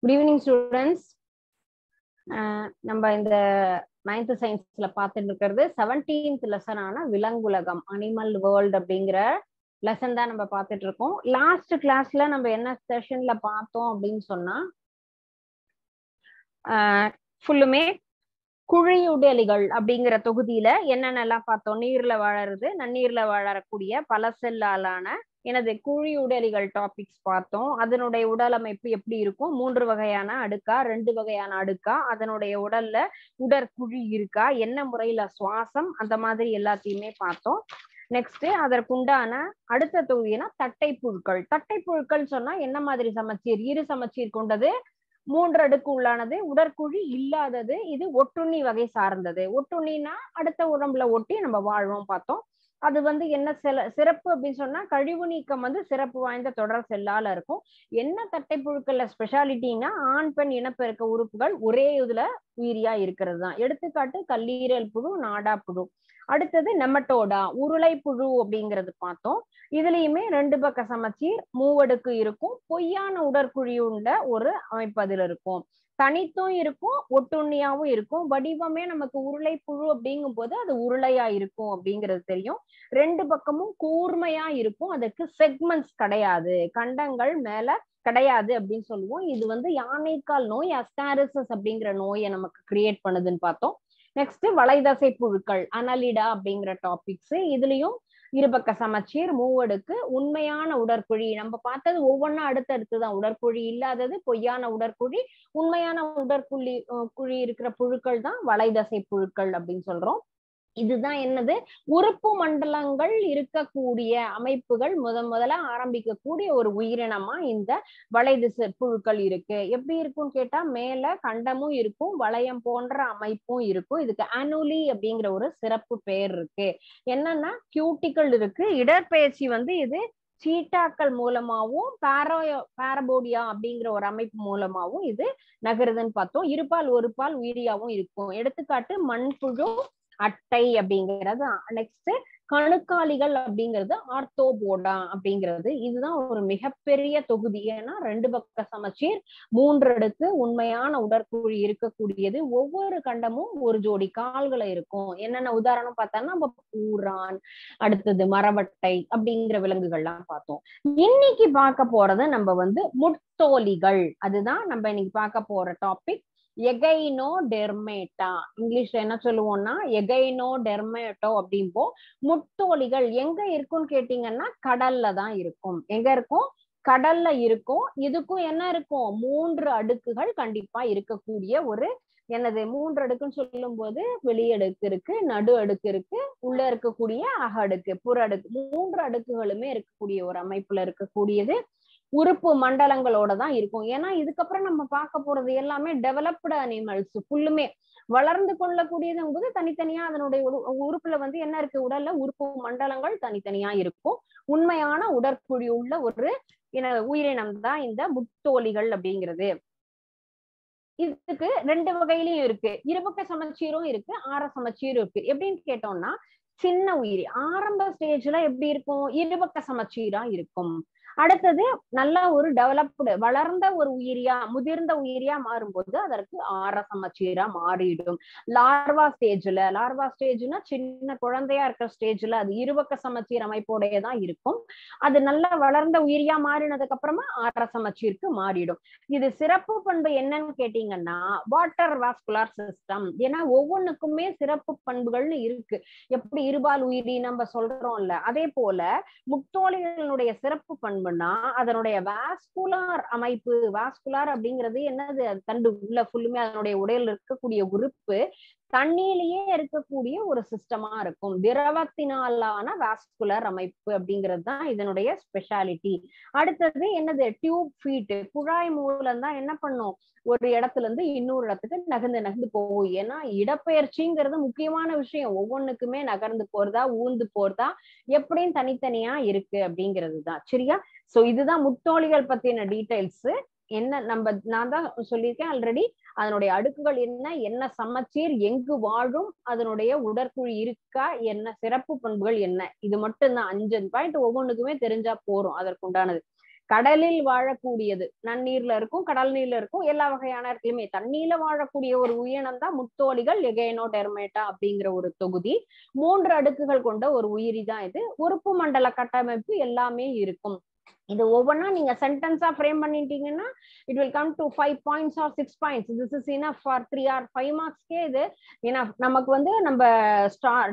good evening students நம்ம இந்த ninth சயின்ஸ்ல பார்த்துட்டு இருக்கிறது செவன்டீன்த் லெசனான விலங்குலகம் அனிமல் வேர்ல்ட் அப்படிங்கிற லெசன் தான் நம்ம பார்த்துட்டு இருக்கோம் லாஸ்ட் கிளாஸ்ல நம்ம என்ன செஷன்ல பார்த்தோம் அப்படின்னு சொன்னா ஃபுல்லுமே குழியுடலிகள் அப்படிங்கிற தொகுதியில என்னென்னலாம் பார்த்தோம் நீர்ல வாழறது நன்னீர்ல வாழறக்கூடிய பல செல்லாலான எனது குழி உடலிகள் டாபிக்ஸ் பார்த்தோம் அதனுடைய உடல் அமைப்பு எப்படி இருக்கும் மூன்று வகையான அடுக்கா ரெண்டு வகையான அடுக்கா அதனுடைய உடல்ல உடற்குழி இருக்கா என்ன முறையில சுவாசம் அந்த மாதிரி எல்லாத்தையுமே பார்த்தோம் நெக்ஸ்ட் அதற்குண்டான அடுத்த தொகுதினா தட்டை புழுக்கள் தட்டை புழுக்கள் சொன்னா என்ன மாதிரி சமச்சீர் இரு சமச்சீர் கொண்டது மூன்று அடுக்கு உள்ளானது உடற்குழி இல்லாதது இது ஒட்டுண்ணி வகை சார்ந்தது ஒட்டுண்ணினா அடுத்த உடம்புல ஒட்டி நம்ம வாழ்வோம் பார்த்தோம் அது வந்து என்ன சில சிறப்பு அப்படின்னு சொன்னா கழிவு நீக்கம் வந்து சிறப்பு வாய்ந்த தொடர் செல்லால இருக்கும் என்ன தட்டை புழுக்கள்ல ஸ்பெஷாலிட்டினா ஆண் பெண் இனப்பெருக்க உறுப்புகள் ஒரே இதுல உயிரியா இருக்கிறது தான் எடுத்துக்காட்டு கல்லீரல் புழு நாடா புழு அடுத்தது நெமட்டோடா உருளை புழு அப்படிங்கிறது பார்த்தோம் இதுலயுமே ரெண்டு பக்க சமச்சீர் மூவடுக்கு இருக்கும் பொய்யான உடற்குழி உண்ட ஒரு அமைப்பு அதுல இருக்கும் தனித்தும் இருக்கும் ஒட்டுண்ணியாவும் இருக்கும் வடிவமே நமக்கு உருளை புழு அப்படிங்கும் போது அது உருளையா இருக்கும் அப்படிங்கிறது தெரியும் ரெண்டு பக்கமும் கூர்மையா இருக்கும் அதுக்கு செக்மெண்ட்ஸ் கிடையாது கண்டங்கள் மேல கிடையாது அப்படின்னு சொல்லுவோம் இது வந்து யானைக்கால் நோய் அஸ்டாரிசஸ் அப்படிங்கிற நோயை நமக்கு கிரியேட் பண்ணுதுன்னு பார்த்தோம் நெக்ஸ்ட் வலைதசை புழுக்கள் அனலிடா அப்படிங்கிற டாபிக்ஸ் இதுலயும் இருபக்க சமச்சீர் மூவடுக்கு உண்மையான உடற்குழி நம்ம பார்த்தது ஒவ்வொன்றும் அடுத்தடுத்துதான் உடற்குழி இல்லாதது பொய்யான உடற்குழி உண்மையான உடற்குழி குழி இருக்கிற புழுக்கள் தான் வலைதசை புழுக்கள் அப்படின்னு சொல்றோம் இதுதான் என்னது உறுப்பு மண்டலங்கள் இருக்கக்கூடிய அமைப்புகள் முத முதல்ல ஆரம்பிக்கக்கூடிய ஒரு உயிரினமா இந்த வளைதிசை புழுக்கள் இருக்கு எப்படி இருக்கும்னு கேட்டா மேல கண்டமும் இருக்கும் வளையம் போன்ற அமைப்பும் இருக்கும் இதுக்கு அனுலி அப்படிங்கிற ஒரு சிறப்பு பெயர் இருக்கு என்னன்னா கியூட்டிகள் இருக்கு இடற்பெயர்ச்சி வந்து இது சீட்டாக்கள் மூலமாவும் பாரோ பாரபோடியா அப்படிங்கிற ஒரு அமைப்பு மூலமாவும் இது நகருதுன்னு பார்த்தோம் இருபால் ஒரு பால் உயிரியாவும் இருக்கும் எடுத்துக்காட்டு மண்புழு அட்டை அப்படிங்கிறது நெக்ஸ்ட் கணுக்காலிகள் அப்படிங்கிறது ஆர்த்தோபோடா அப்படிங்கிறது இதுதான் ஒரு மிகப்பெரிய தொகுதி ஏன்னா ரெண்டு பக்க சமச்சீர் மூன்று அடுக்கு உண்மையான உடற்குழி இருக்கக்கூடியது ஒவ்வொரு கண்டமும் ஒரு ஜோடி கால்களை இருக்கும் என்னென்ன உதாரணம் பார்த்தோம்னா நம்ம பூரான் அடுத்தது மரவட்டை அப்படிங்கிற விலங்குகள்லாம் பார்த்தோம் இன்னைக்கு பார்க்க போறது நம்ம வந்து முட்டோலிகள் அதுதான் நம்ம இன்னைக்கு பார்க்க போற டாபிக் எகைனோ டெர்மேட்டா இங்கிலீஷ்ல என்ன சொல்லுவோம்னா எகைனோ டெர்மேட்டோ அப்படின்போ முட்டோலிகள் எங்க இருக்கும்னு கேட்டீங்கன்னா கடல்ல தான் இருக்கும் எங்க இருக்கும் கடல்ல இருக்கும் இதுக்கும் என்ன இருக்கும் மூன்று அடுக்குகள் கண்டிப்பா இருக்கக்கூடிய ஒரு என்னது மூன்று அடுக்குன்னு சொல்லும் போது வெளியடுக்கு இருக்கு நடு அடுக்கு இருக்கு உள்ள இருக்கக்கூடிய அக அடுக்கு புற அடுக்கு மூன்று அடுக்குகளுமே இருக்கக்கூடிய ஒரு அமைப்புல இருக்கக்கூடியது உறுப்பு மண்டலங்களோட தான் இருக்கும் ஏன்னா இதுக்கப்புறம் நம்ம பார்க்க போறது எல்லாமே டெவலப்டு அனிமல்ஸ் ஃபுல்லுமே வளர்ந்து கொள்ளக்கூடியதும் போது தனித்தனியா அதனுடைய உறுப்புல வந்து என்ன இருக்கு உடல்ல உறுப்பு மண்டலங்கள் தனித்தனியா இருக்கும் உண்மையான உடற்குழி உள்ள ஒரு உயிரினம் தான் இந்த முட்டோலிகள் அப்படிங்கிறது இதுக்கு ரெண்டு வகையிலயும் இருக்கு இருபக்க சமச்சீரும் இருக்கு ஆற சமச்சீரும் இருக்கு எப்படின்னு கேட்டோம்னா சின்ன உயிரி ஆரம்ப ஸ்டேஜ்ல எப்படி இருக்கும் இருபக்க சமச்சீரா இருக்கும் அடுத்தது நல்ல ஒரு டெவலப்டு வளர்ந்த ஒரு உயிரியா முதிர்ந்த உயிரியா மாறும்போது அதற்கு ஆற சமச்சீரா மாறிடும் லார்வா ஸ்டேஜ்ல லார்வா ஸ்டேஜ்னா சின்ன குழந்தையா இருக்கிற ஸ்டேஜ்ல அது இருபக்க சமச்சீர் அமைப்போடைய தான் இருக்கும் அது நல்ல வளர்ந்த உயிரியா மாறினதுக்கு அப்புறமா ஆற சமச்சீருக்கு மாறிடும் இது சிறப்பு பண்பு என்னன்னு கேட்டீங்கன்னா வாட்டர் வாஸ்குலார் சிஸ்டம் ஏன்னா ஒவ்வொன்றுக்குமே சிறப்பு பண்புகள்னு இருக்கு எப்படி இருபால் உயிரி நம்ம சொல்றோம்ல அதே போல முட்டோலிகளுடைய சிறப்பு பண்பு பண்புனா அதனுடைய வாஸ்குலார் அமைப்பு வாஸ்குலார் அப்படிங்கிறது என்னது தண்டு உள்ள ஃபுல்லுமே அதனுடைய உடலில் இருக்கக்கூடிய உறுப்பு தண்ணியிலேயே இருக்கக்கூடிய ஒரு சிஸ்டமா இருக்கும் திரவத்தினாலான வாஸ்குலர் அமைப்பு அப்படிங்கிறது தான் இதனுடைய ஸ்பெஷாலிட்டி அடுத்தது என்னது டியூப் ஃபீட் குழாய் மூலம் தான் என்ன பண்ணும் ஒரு இடத்துல இருந்து இன்னொரு இடத்துக்கு நகர்ந்து நகர்ந்து போகும் ஏன்னா இடப்பெயர்ச்சிங்கிறது முக்கியமான விஷயம் ஒவ்வொன்றுக்குமே நகர்ந்து போறதா ஊந்து போறதா எப்படியும் தனித்தனியா இருக்கு அப்படிங்கிறது தான் சரியா சோ இதுதான் முத்தோழிகள் பத்தின டீடைல்ஸ் என்ன நம்ம நான் தான் சொல்லியிருக்கேன் ஆல்ரெடி அதனுடைய அடுக்குகள் என்ன என்ன சமச்சீர் எங்கு வாழும் அதனுடைய உடற்குழி இருக்கா என்ன சிறப்பு பண்புகள் என்ன இது மட்டும் தான் அஞ்சு பாயிண்ட் ஒவ்வொன்றுக்குமே தெரிஞ்சா போறோம் அதற்குண்டானது கடலில் வாழக்கூடியது நன்னீர்ல இருக்கும் கடல் நீர்ல இருக்கும் எல்லா வகையான இடத்துலயுமே தண்ணீர்ல வாழக்கூடிய ஒரு உயிரினம் தான் முத்தோலிகள் எகேனோடெர்மேட்டா அப்படிங்கிற ஒரு தொகுதி மூன்று அடுக்குகள் கொண்ட ஒரு உயிரி தான் இது உறுப்பு மண்டல கட்டமைப்பு எல்லாமே இருக்கும் இது ஒவ்வொன்றா நீங்க சென்டென்ஸா ஃப்ரேம் பண்ணிட்டீங்கன்னா it will come to five points or six points this is enough for three or five மார்க்ஸ்க்கே இது ஏன்னா நமக்கு வந்து நம்ம ஸ்டார்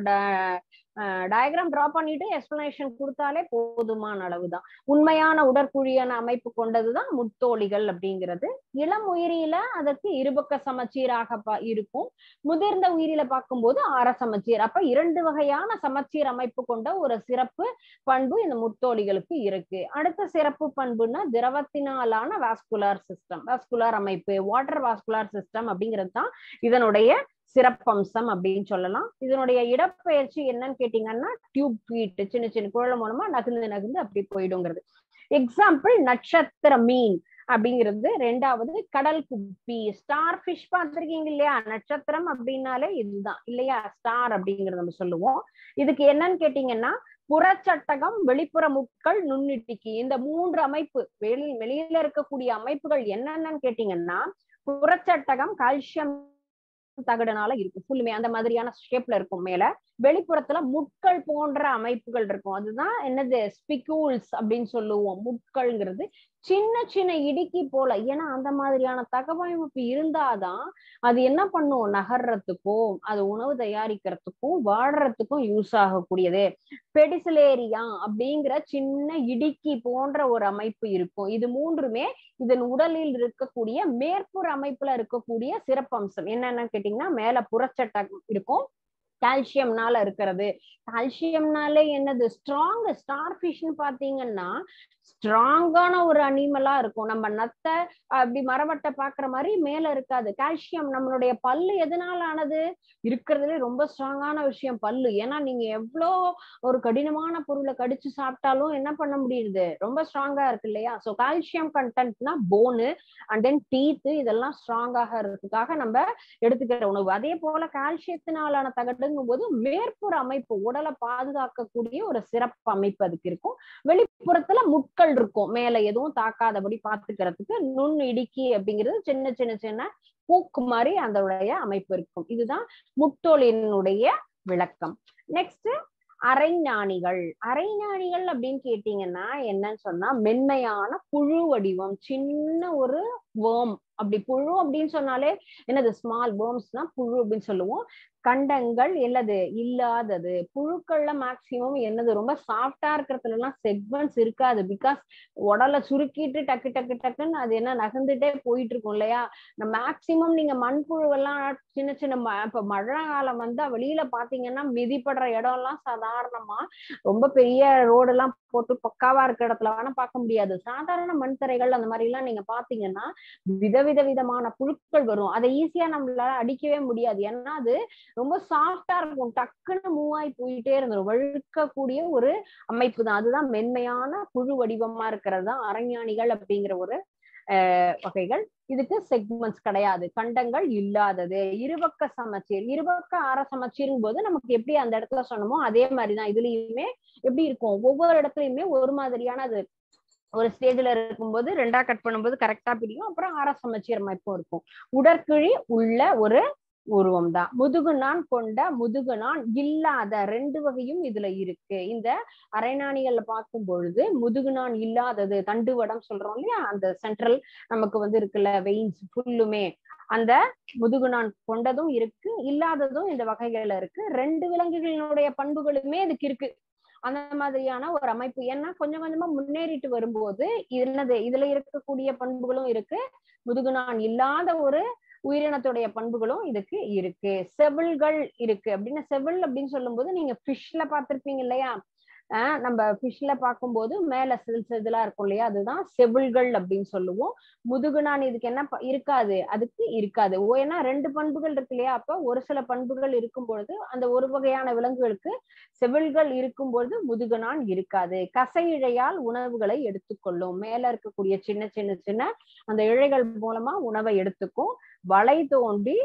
டயக்ராம் டிரா பண்ணிட்டு எக்ஸ்பிளனேஷன் கொடுத்தாலே போதுமான அளவுதான் உண்மையான உடற்குழியான அமைப்பு கொண்டதுதான் முத்தோலிகள் அப்படிங்கிறது இளம் உயிரியில அதற்கு இருபக்க சமச்சீராக இருக்கும் முதிர்ந்த உயிரில பார்க்கும்போது ஆற சமச்சீர் அப்ப இரண்டு வகையான சமச்சீர் அமைப்பு கொண்ட ஒரு சிறப்பு பண்பு இந்த முத்தோலிகளுக்கு இருக்கு அடுத்த சிறப்பு பண்புன்னா திரவத்தினாலான வாஸ்குலார் சிஸ்டம் வாஸ்குலார் அமைப்பு வாட்டர் வாஸ்குலார் சிஸ்டம் அப்படிங்கிறது தான் இதனுடைய சிறப்பம்சம் அப்படின்னு சொல்லலாம் இதனுடைய இடப்பெயர்ச்சி என்னன்னு கேட்டீங்கன்னா டியூப் ஃபீட் சின்ன சின்ன குழல் மூலமா நகர்ந்து நகர்ந்து அப்படி போயிடுங்கிறது எக்ஸாம்பிள் நட்சத்திர மீன் அப்படிங்கிறது ரெண்டாவது கடல் குப்பி ஸ்டார் ஃபிஷ் பார்த்திருக்கீங்க இல்லையா நட்சத்திரம் அப்படின்னாலே இதுதான் இல்லையா ஸ்டார் அப்படிங்கறது நம்ம சொல்லுவோம் இதுக்கு என்னன்னு கேட்டீங்கன்னா புறச்சட்டகம் வெளிப்புற முட்கள் நுண்ணிட்டிக்கு இந்த மூன்று அமைப்பு வெளி வெளியில இருக்கக்கூடிய அமைப்புகள் என்னென்னு கேட்டீங்கன்னா புறச்சட்டகம் கால்சியம் தகடுனால இருக்கும் ஃபுல்லுமே அந்த மாதிரியான ஷேப்ல இருக்கும் மேல வெளிப்புறத்துல முட்கள் போன்ற அமைப்புகள் இருக்கும் அதுதான் என்னது ஸ்பிகூல்ஸ் அப்படின்னு சொல்லுவோம் முட்கள்ங்கிறது சின்ன சின்ன இடுக்கி போல ஏன்னா அந்த மாதிரியான தகவமைப்பு இருந்தாதான் அது என்ன பண்ணும் நகர்றதுக்கும் அது உணவு தயாரிக்கிறதுக்கும் வாடுறதுக்கும் யூஸ் ஆகக்கூடியது பெடிசிலேரியா அப்படிங்கிற சின்ன இடுக்கி போன்ற ஒரு அமைப்பு இருக்கும் இது மூன்றுமே இதன் உடலில் இருக்கக்கூடிய மேற்புற அமைப்புல இருக்கக்கூடிய சிறப்பம்சம் என்னன்னு கேட்டீங்கன்னா மேல புறச்சட்டம் இருக்கும் கால்சியம்னால இருக்கிறது கால்சியம்னாலே என்னது ஸ்ட்ராங் ஸ்டார் ஃபிஷ்னு பாத்தீங்கன்னா ஸ்ட்ராங்கான ஒரு அனிமலா இருக்கும் நம்ம நத்தை அப்படி மரவட்டை பாக்குற மாதிரி மேல இருக்காது கால்சியம் நம்மளுடைய பல்லு எதனால ஆனது இருக்கிறதுல ரொம்ப ஸ்ட்ராங்கான விஷயம் பல்லு ஏன்னா நீங்க எவ்வளோ ஒரு கடினமான பொருளை கடிச்சு சாப்பிட்டாலும் என்ன பண்ண முடியுது ரொம்ப ஸ்ட்ராங்கா இருக்கு இல்லையா சோ கால்சியம் கண்டென்ட்னா போனு அண்ட் தென் டீத்து இதெல்லாம் ஸ்ட்ராங்காக இருக்கிறதுக்காக நம்ம எடுத்துக்கிற உணவு அதே போல கால்சியத்தினாலான தகடுங்கும் போது மேற்புற அமைப்பு உடலை பாதுகாக்கக்கூடிய ஒரு சிறப்பு அமைப்பு அதுக்கு இருக்கும் வெளிப்புறத்துல முட்கள் இருக்கும் மேல எதுவும் தாக்காதபடி பாத்துக்கிறதுக்கு நுண் இடுக்கி அப்படிங்கிறது சின்ன சின்ன சின்ன பூக்கு மாதிரி அதோடைய அமைப்பு இருக்கும் இதுதான் முட்டோலினுடைய விளக்கம் நெக்ஸ்ட் அரைஞானிகள் அரைஞானிகள் அப்படின்னு கேட்டீங்கன்னா என்னன்னு சொன்னா மென்மையான புழு வடிவம் சின்ன ஒரு வேர்ம் அப்படி புழு அப்படின்னு சொன்னாலே என்னது ஸ்மால் வேர்ம்ஸ்னா புழு அப்படின்னு சொல்லுவோம் கண்டங்கள் என்னது இல்லாதது புழுக்கள்ல மேக்சிமம் என்னது ரொம்ப சாஃப்டா இருக்கிறதுல எல்லாம் செக்மெண்ட்ஸ் இருக்காது பிகாஸ் உடலை சுருக்கிட்டு டக்கு டக்கு டக்குன்னு அது என்ன நகர்ந்துட்டே போயிட்டு இருக்கும் இல்லையா மேக்சிமம் நீங்க மண்புழுவெல்லாம் சின்ன சின்ன இப்ப மழை காலம் வந்தா வெளியில பாத்தீங்கன்னா மிதிப்படுற இடம் எல்லாம் சாதாரணமா ரொம்ப பெரிய ரோடு எல்லாம் போட்டு பக்காவா இருக்கிற இடத்துல வேணா பார்க்க முடியாது சாதாரண மண் தரைகள் அந்த மாதிரி எல்லாம் நீங்க பாத்தீங்கன்னா விதவித விதமான புழுக்கள் வரும் அதை ஈஸியா நம்மளால அடிக்கவே முடியாது ஏன்னா அது ரொம்ப சாஃப்டா இருக்கும் டக்குன்னு மூவ் ஆகி போயிட்டே இருந்துரும் வழுக்கக்கூடிய ஒரு அமைப்பு தான் அதுதான் மென்மையான புழு வடிவமா இருக்கிறது தான் அரஞானிகள் அப்படிங்கிற ஒரு வகைகள் இதுக்கு செக்மெண்ட்ஸ் கிடையாது கண்டங்கள் இல்லாதது இருபக்க சமச்சீர் இருபக்க ஆற சமச்சீரும் போது நமக்கு எப்படி அந்த இடத்துல சொன்னமோ அதே மாதிரிதான் இதுலயுமே எப்படி இருக்கும் ஒவ்வொரு இடத்துலயுமே ஒரு மாதிரியான அது ஒரு ஸ்டேஜ்ல இருக்கும்போது ரெண்டா கட் பண்ணும்போது கரெக்டா பிரியும் அப்புறம் ஆற சமச்சீர் அமைப்பும் இருக்கும் உடற்குழி உள்ள ஒரு உருவம் தான் முதுகுநான் கொண்ட முதுகுநான் இல்லாத ரெண்டு வகையும் இதுல இருக்கு இந்த அரைநாணிகள்ல பார்க்கும் பொழுது முதுகுநான் இல்லாதது தண்டுவடம் சொல்றோம் இல்லையா அந்த சென்ட்ரல் நமக்கு வந்து இருக்குல்ல வெயின்ஸ் ஃபுல்லுமே அந்த முதுகுநான் கொண்டதும் இருக்கு இல்லாததும் இந்த வகைகள்ல இருக்கு ரெண்டு விலங்குகளினுடைய பண்புகளுமே இதுக்கு இருக்கு அந்த மாதிரியான ஒரு அமைப்பு ஏன்னா கொஞ்சம் கொஞ்சமா முன்னேறிட்டு வரும்போது என்னது இதுல இருக்கக்கூடிய பண்புகளும் இருக்கு முதுகுநான் இல்லாத ஒரு உயிரினத்துடைய பண்புகளும் இதுக்கு இருக்கு செவில்கள் இருக்கு அப்படின்னு செவில் அப்படின்னு சொல்லும் போது நீங்க ஃபிஷ்ல பார்த்திருப்பீங்க இல்லையா ஆஹ் நம்ம ஃபிஷ்ல பார்க்கும்போது மேல சில் செதிலா இருக்கும் இல்லையா அதுதான் செவில்கள் அப்படின்னு சொல்லுவோம் முதுகுநான் இதுக்கு என்ன இருக்காது அதுக்கு இருக்காது ஏன்னா ரெண்டு பண்புகள் இருக்கு இல்லையா அப்ப ஒரு சில பண்புகள் இருக்கும் பொழுது அந்த ஒரு வகையான விலங்குகளுக்கு செவில்கள் இருக்கும் பொழுது முதுகுநான் இருக்காது கசை இழையால் உணவுகளை எடுத்துக்கொள்ளும் மேல இருக்கக்கூடிய சின்ன சின்ன சின்ன அந்த இழைகள் மூலமா உணவை எடுத்துக்கும் வலை தோண்டி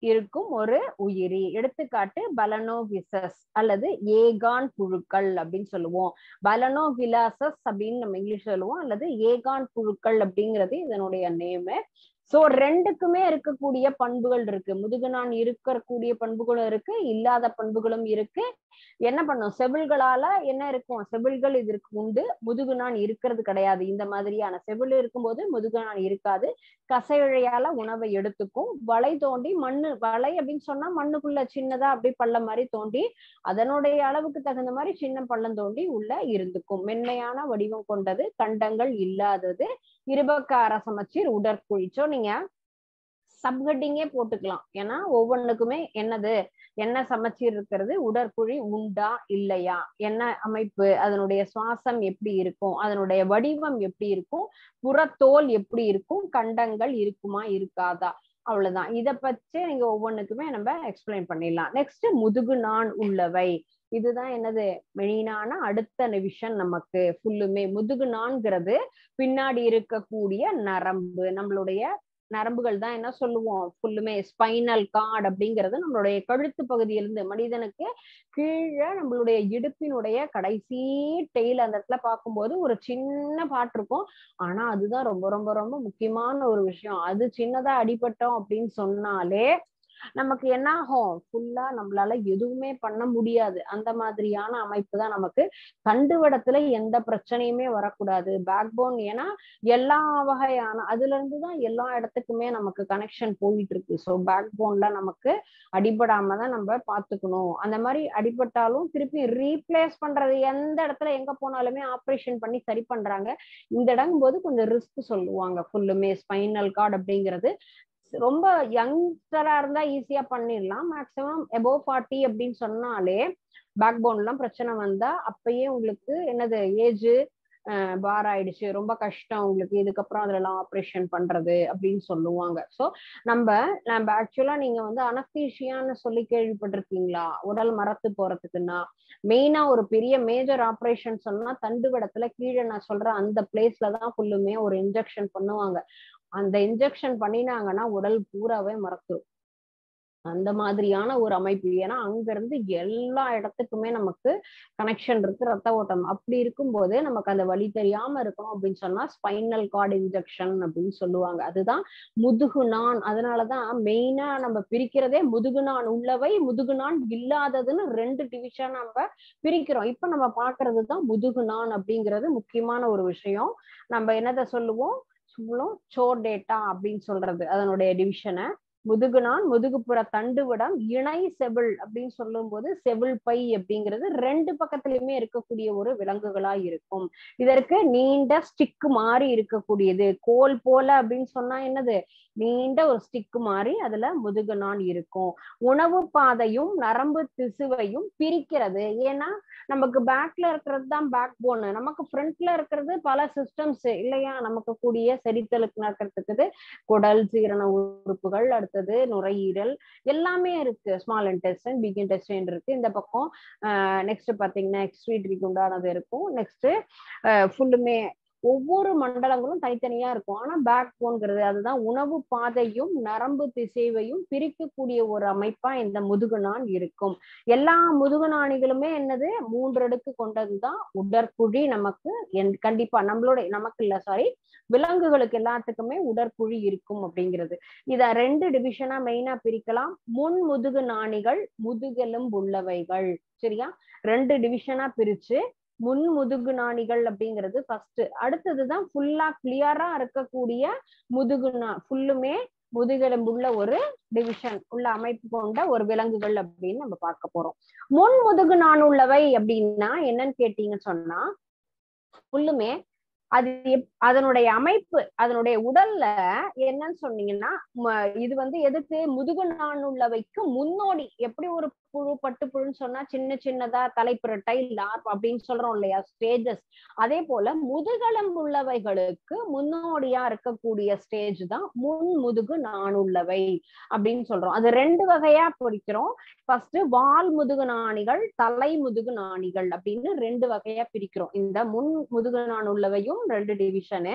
இருக்கும் ஒரு உயிரி எடுத்துக்காட்டு பலனோவிசஸ் அல்லது ஏகான் புழுக்கள் அப்படின்னு சொல்லுவோம் பலனோவிலாசஸ் அப்படின்னு நம்ம இங்கிலீஷ் சொல்லுவோம் அல்லது ஏகான் புழுக்கள் அப்படிங்கிறது இதனுடைய நேமு சோ ரெண்டுக்குமே இருக்கக்கூடிய பண்புகள் இருக்கு முதுகுநான் இருக்கக்கூடிய பண்புகளும் இருக்கு இல்லாத பண்புகளும் இருக்கு என்ன பண்ணும் செவில்களால என்ன இருக்கும் செவில்கள் இதற்கு உண்டு முதுகுநான் இருக்கிறது கிடையாது இந்த மாதிரியான செவில் இருக்கும்போது முதுகுநான் இருக்காது கசைழையால உணவை எடுத்துக்கும் வலை தோண்டி மண்ணு வலை அப்படின்னு சொன்னா மண்ணுக்குள்ள சின்னதா அப்படி பள்ளம் மாதிரி தோண்டி அதனுடைய அளவுக்கு தகுந்த மாதிரி சின்ன பள்ளம் தோண்டி உள்ள இருந்துக்கும் மென்மையான வடிவம் கொண்டது கண்டங்கள் இல்லாதது இருபக்கார சமச்சீர் உடற்குழிச்சோ நீங்க சப்ஹெட்டிங்கே போட்டுக்கலாம் ஏன்னா ஒவ்வொன்றுக்குமே என்னது என்ன சமச்சீர் இருக்கிறது உடற்குழி உண்டா இல்லையா என்ன அமைப்பு அதனுடைய சுவாசம் எப்படி இருக்கும் அதனுடைய வடிவம் எப்படி இருக்கும் புறத்தோல் எப்படி இருக்கும் கண்டங்கள் இருக்குமா இருக்காதா அவ்வளவுதான் இத பற்றி நீங்க ஒவ்வொன்றுக்குமே நம்ம எக்ஸ்பிளைன் பண்ணிடலாம் நெக்ஸ்ட் முதுகு நான் உள்ளவை இதுதான் என்னது மெயினான அடுத்த நிவிஷன் நமக்கு ஃபுல்லுமே முதுகு நான்கிறது பின்னாடி இருக்கக்கூடிய நரம்பு நம்மளுடைய நரம்புகள் தான் என்ன சொல்லுவோம் ஃபுல்லுமே ஸ்பைனல் கார்டு அப்படிங்கிறது நம்மளுடைய கழுத்து பகுதியிலிருந்து மனிதனுக்கு கீழே நம்மளுடைய இடுப்பினுடைய கடைசி டெய்ல் அந்த இடத்துல பார்க்கும்போது ஒரு சின்ன பாட்டு இருக்கும் ஆனா அதுதான் ரொம்ப ரொம்ப ரொம்ப முக்கியமான ஒரு விஷயம் அது சின்னதா அடிபட்டோம் அப்படின்னு சொன்னாலே நமக்கு என்ன ஆகும் ஃபுல்லா நம்மளால எதுவுமே பண்ண முடியாது அந்த மாதிரியான அமைப்பு தான் நமக்கு தண்டுவடத்துல எந்த பிரச்சனையுமே வரக்கூடாது பேக் போன் ஏன்னா எல்லா வகையான அதுல இருந்துதான் எல்லா இடத்துக்குமே நமக்கு கனெக்ஷன் போயிட்டு இருக்கு ஸோ பேக் போன்ல நமக்கு அடிபடாம தான் நம்ம பாத்துக்கணும் அந்த மாதிரி அடிபட்டாலும் திருப்பி ரீப்ளேஸ் பண்றது எந்த இடத்துல எங்க போனாலுமே ஆப்ரேஷன் பண்ணி சரி பண்றாங்க இந்த இடம் போது கொஞ்சம் ரிஸ்க் சொல்லுவாங்க ஃபுல்லுமே ஸ்பைனல் கார்டு அப்படிங்கிறது ரொம்ப யங்ஸ்டரா இருந்தா ஈஸியா பண்ணிடலாம் மேக்சிமம் எபோவ் ஃபார்ட்டி அப்படின்னு சொன்னாலே பேக் போன்லாம் பிரச்சனை வந்தா அப்பயே உங்களுக்கு என்னது ஏஜ் பார் ஆயிடுச்சு ரொம்ப கஷ்டம் உங்களுக்கு இதுக்கப்புறம் அதுல எல்லாம் ஆப்ரேஷன் பண்றது அப்படின்னு சொல்லுவாங்க ஸோ நம்ம நம்ம ஆக்சுவலா நீங்க வந்து அனஸ்தீஷியான்னு சொல்லி கேள்விப்பட்டிருக்கீங்களா உடல் மரத்து போறதுக்குன்னா மெயினா ஒரு பெரிய மேஜர் ஆப்ரேஷன் சொன்னா தண்டுவடத்துல கீழே நான் சொல்ற அந்த பிளேஸ்ல தான் ஃபுல்லுமே ஒரு இன்ஜெக்ஷன் பண்ணுவாங்க அந்த இன்ஜெக்ஷன் பண்ணினாங்கன்னா உடல் பூராவே மறத்துரும் அந்த மாதிரியான ஒரு அமைப்பு ஏன்னா அங்க இருந்து எல்லா இடத்துக்குமே நமக்கு கனெக்ஷன் இருக்கு ரத்த ஓட்டம் அப்படி இருக்கும்போது நமக்கு அந்த வழி தெரியாம இருக்கணும் அப்படின்னு சொன்னா ஸ்பைனல் கார்டு இன்ஜெக்ஷன் அப்படின்னு சொல்லுவாங்க அதுதான் முதுகுநான் அதனாலதான் மெயினா நம்ம பிரிக்கிறதே முதுகுநான் உள்ளவை முதுகுநான் இல்லாததுன்னு ரெண்டு டிவிஷன் நம்ம பிரிக்கிறோம் இப்ப நம்ம பாக்குறது தான் முதுகுநான் அப்படிங்கிறது முக்கியமான ஒரு விஷயம் நம்ம என்னதை சொல்லுவோம் சொல்லுவோம் சோர் டேட்டா அப்படின்னு சொல்றது அதனுடைய டிவிஷனை முதுகுநான் முதுகுப்புற தண்டுவிடம் இணை செவில் அப்படின்னு சொல்லும் போது செவில் பை அப்படிங்கிறது ரெண்டு பக்கத்துலயுமே இருக்கக்கூடிய ஒரு விலங்குகளா இருக்கும் இதற்கு நீண்ட ஸ்டிக் மாதிரி இருக்கக்கூடியது கோல் போல அப்படின்னு சொன்னா என்னது நீண்ட ஒரு ஸ்டிக் மாதிரி அதுல முதுகுநான் இருக்கும் உணவு பாதையும் நரம்பு திசுவையும் பிரிக்கிறது ஏன்னா நமக்கு பேக்ல இருக்கிறது தான் பேக் போனு நமக்கு ஃப்ரண்ட்ல இருக்கிறது பல சிஸ்டம்ஸ் இல்லையா நமக்கு கூடிய செரித்தலுக்கு நடக்கிறதுக்கு குடல் சீரண உறுப்புகள் அடுத்தது நுரையீரல் எல்லாமே இருக்கு ஸ்மால் இன்டெஸ்டைன் பிக் இன்டெஸ்டைன் இருக்கு இந்த பக்கம் நெக்ஸ்ட் பாத்தீங்கன்னா எக்ஸ்ட்ரீட்ரிக்கு உண்டானது இருக்கும் நெக்ஸ்ட் ஃபுல்லுமே ஒவ்வொரு மண்டலங்களும் தனித்தனியா இருக்கும் ஆனா பேக் போன்கிறது அதுதான் உணவு பாதையும் நரம்பு திசைவையும் பிரிக்கக்கூடிய ஒரு அமைப்பா இந்த முதுகுநான் இருக்கும் எல்லா முதுகுநாணிகளுமே என்னது மூன்று அடுக்கு கொண்டதுதான் உடற்குழி நமக்கு கண்டிப்பா நம்மளோட நமக்கு இல்ல சாரி விலங்குகளுக்கு எல்லாத்துக்குமே உடற்குழி இருக்கும் அப்படிங்கிறது இத ரெண்டு டிவிஷனா மெயினா பிரிக்கலாம் முன் முதுகு நாணிகள் முதுகெலும் உள்ளவைகள் சரியா ரெண்டு டிவிஷனா பிரிச்சு முன் முதுகு நாணிகள் அப்படிங்கிறது ஃபர்ஸ்ட் அடுத்ததுதான் ஃபுல்லா கிளியரா இருக்கக்கூடிய முதுகு ஃபுல்லுமே முதுகெலும்புள்ள ஒரு டிவிஷன் உள்ள அமைப்பு கொண்ட ஒரு விலங்குகள் அப்படின்னு நம்ம பார்க்க போறோம் முன் முதுகு நாணுள்ளவை அப்படின்னா என்னன்னு கேட்டீங்கன்னு சொன்னா ஃபுல்லுமே அது அதனுடைய அமைப்பு அதனுடைய உடல்ல என்னன்னு சொன்னீங்கன்னா இது வந்து எதுக்கு முதுகு நாணுள்ளவைக்கு முன்னோடி எப்படி ஒரு புழு பட்டு புழுன்னு சொன்னா சின்ன சின்னதா தலைப்புரட்டை லார்ப் அப்படின்னு சொல்றோம் இல்லையா ஸ்டேஜஸ் அதே போல முதுகெலும்பு உள்ளவைகளுக்கு முன்னோடியா இருக்கக்கூடிய ஸ்டேஜ் தான் முன் முதுகு நாணுள்ளவை அப்படின்னு சொல்றோம் அது ரெண்டு வகையா பிரிக்கிறோம் ஃபர்ஸ்ட் வால் முதுகு நாணிகள் தலை முதுகு நாணிகள் அப்படின்னு ரெண்டு வகையா பிரிக்கிறோம் இந்த முன் முதுகு நாணுள்ளவையும் ரெண்டு டிவிஷனு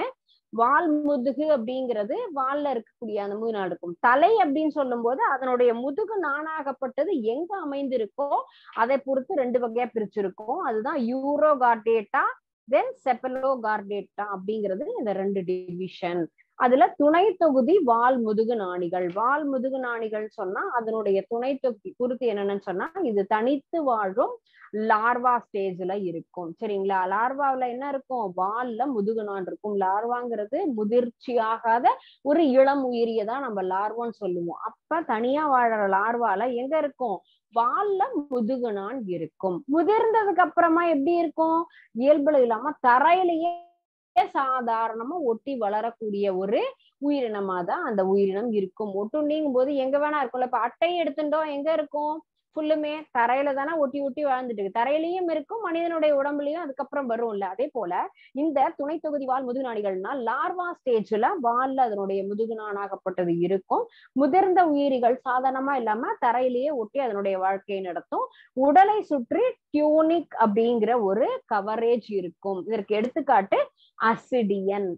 வால் முதுகு அப்படிங்கிறது வால்ல இருக்கக்கூடிய அந்த முதுகு நாடு இருக்கும் தலை அப்படின்னு சொல்லும் போது அதனுடைய முதுகு நாணாகப்பட்டது எங்க அமைந்திருக்கோ அதை பொறுத்து ரெண்டு வகையா பிரிச்சிருக்கோம் அதுதான் யூரோகார்டேட்டா தென் செப்பலோகார்டேட்டா அப்படிங்கிறது இந்த ரெண்டு டிவிஷன் அதுல துணை தொகுதி வால் முதுகு நாணிகள் வால் முதுகு நாணிகள் சொன்னா அதனுடைய துணை தொகுதி குறித்து என்னன்னு சொன்னா இது தனித்து வாழும் லார்வா ஸ்டேஜ்ல இருக்கும் சரிங்களா லார்வாவில் என்ன இருக்கும் வால்ல முதுகு நாள் இருக்கும் லார்வாங்கிறது முதிர்ச்சி ஆகாத ஒரு இளம் உயிரியை தான் நம்ம லார்வான்னு சொல்லுவோம் அப்ப தனியா வாழற லார்வால எங்க இருக்கும் வால்ல முதுகு நாள் இருக்கும் முதிர்ந்ததுக்கு அப்புறமா எப்படி இருக்கும் இயல்புல இல்லாம தரையிலேயே சாதாரணமா ஒட்டி வளரக்கூடிய ஒரு உயிரினமா தான் அந்த உயிரினம் இருக்கும் ஒட்டுண்ணிங்கும் போது எங்க வேணா இருக்கும்ல இப்ப அட்டை எடுத்துட்டோம் எங்க இருக்கும் ஃபுல்லுமே தரையில தானே ஒட்டி ஒட்டி வாழ்ந்துட்டு இருக்கு தரையிலயும் இருக்கும் மனிதனுடைய உடம்புலயும் அதுக்கப்புறம் வரும்ல அதே போல இந்த துணை தொகுதி வால் முதுகு நாடிகள்னா லார்வா ஸ்டேஜ்ல வால்ல அதனுடைய முதுகு நாணாகப்பட்டது இருக்கும் முதிர்ந்த உயிரிகள் சாதாரணமா இல்லாம தரையிலேயே ஒட்டி அதனுடைய வாழ்க்கையை நடத்தும் உடலை சுற்றி டியூனிக் அப்படிங்கிற ஒரு கவரேஜ் இருக்கும் இதற்கு எடுத்துக்காட்டு அசிடியன்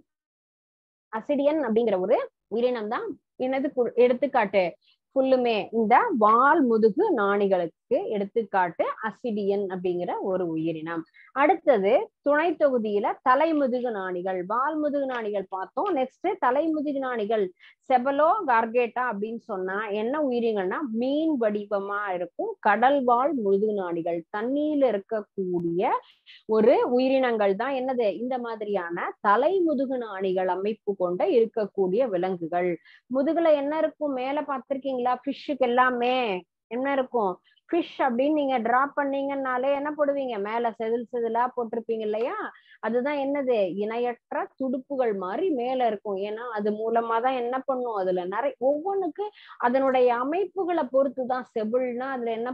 அசிடியன் அப்படிங்கிற ஒரு உயிரினம் தான் என்னது எடுத்துக்காட்டு ஃபுல்லுமே இந்த வால் முதுகு நாணிகளுக்கு எடுத்துக்காட்டு அசிடியன் அப்படிங்கிற ஒரு உயிரினம் அடுத்தது துணை தொகுதியில தலைமுதுகு நாணிகள் வால் முதுகு நாணிகள் பார்த்தோம் நெக்ஸ்ட் தலைமுதுகு நாணிகள் செபலோ கார்கேட்டா அப்படின்னு சொன்னா என்ன உயிரினங்கள்னா மீன் வடிவமா இருக்கும் கடல் வாழ் முதுகு நாணிகள் தண்ணியில இருக்கக்கூடிய ஒரு உயிரினங்கள் தான் என்னது இந்த மாதிரியான தலை முதுகு நாணிகள் அமைப்பு கொண்ட இருக்கக்கூடிய விலங்குகள் முதுகுல என்ன இருக்கும் மேல பார்த்திருக்கீங்களா ஃபிஷ்ஷுக்கு எல்லாமே என்ன இருக்கும் ஃபிஷ் அப்படின்னு நீங்க டிராப் பண்ணீங்கன்னாலே என்ன போடுவீங்க மேல செதில் செதிலா போட்டிருப்பீங்க இல்லையா அதுதான் என்னது இணையற்ற துடுப்புகள் மாதிரி மேல இருக்கும் ஏன்னா அது மூலமா தான் என்ன பண்ணும் அதுல நிறைய ஒவ்வொன்றுக்கு அதனுடைய அமைப்புகளை பொறுத்து தான் செபிள்னா அதுல என்ன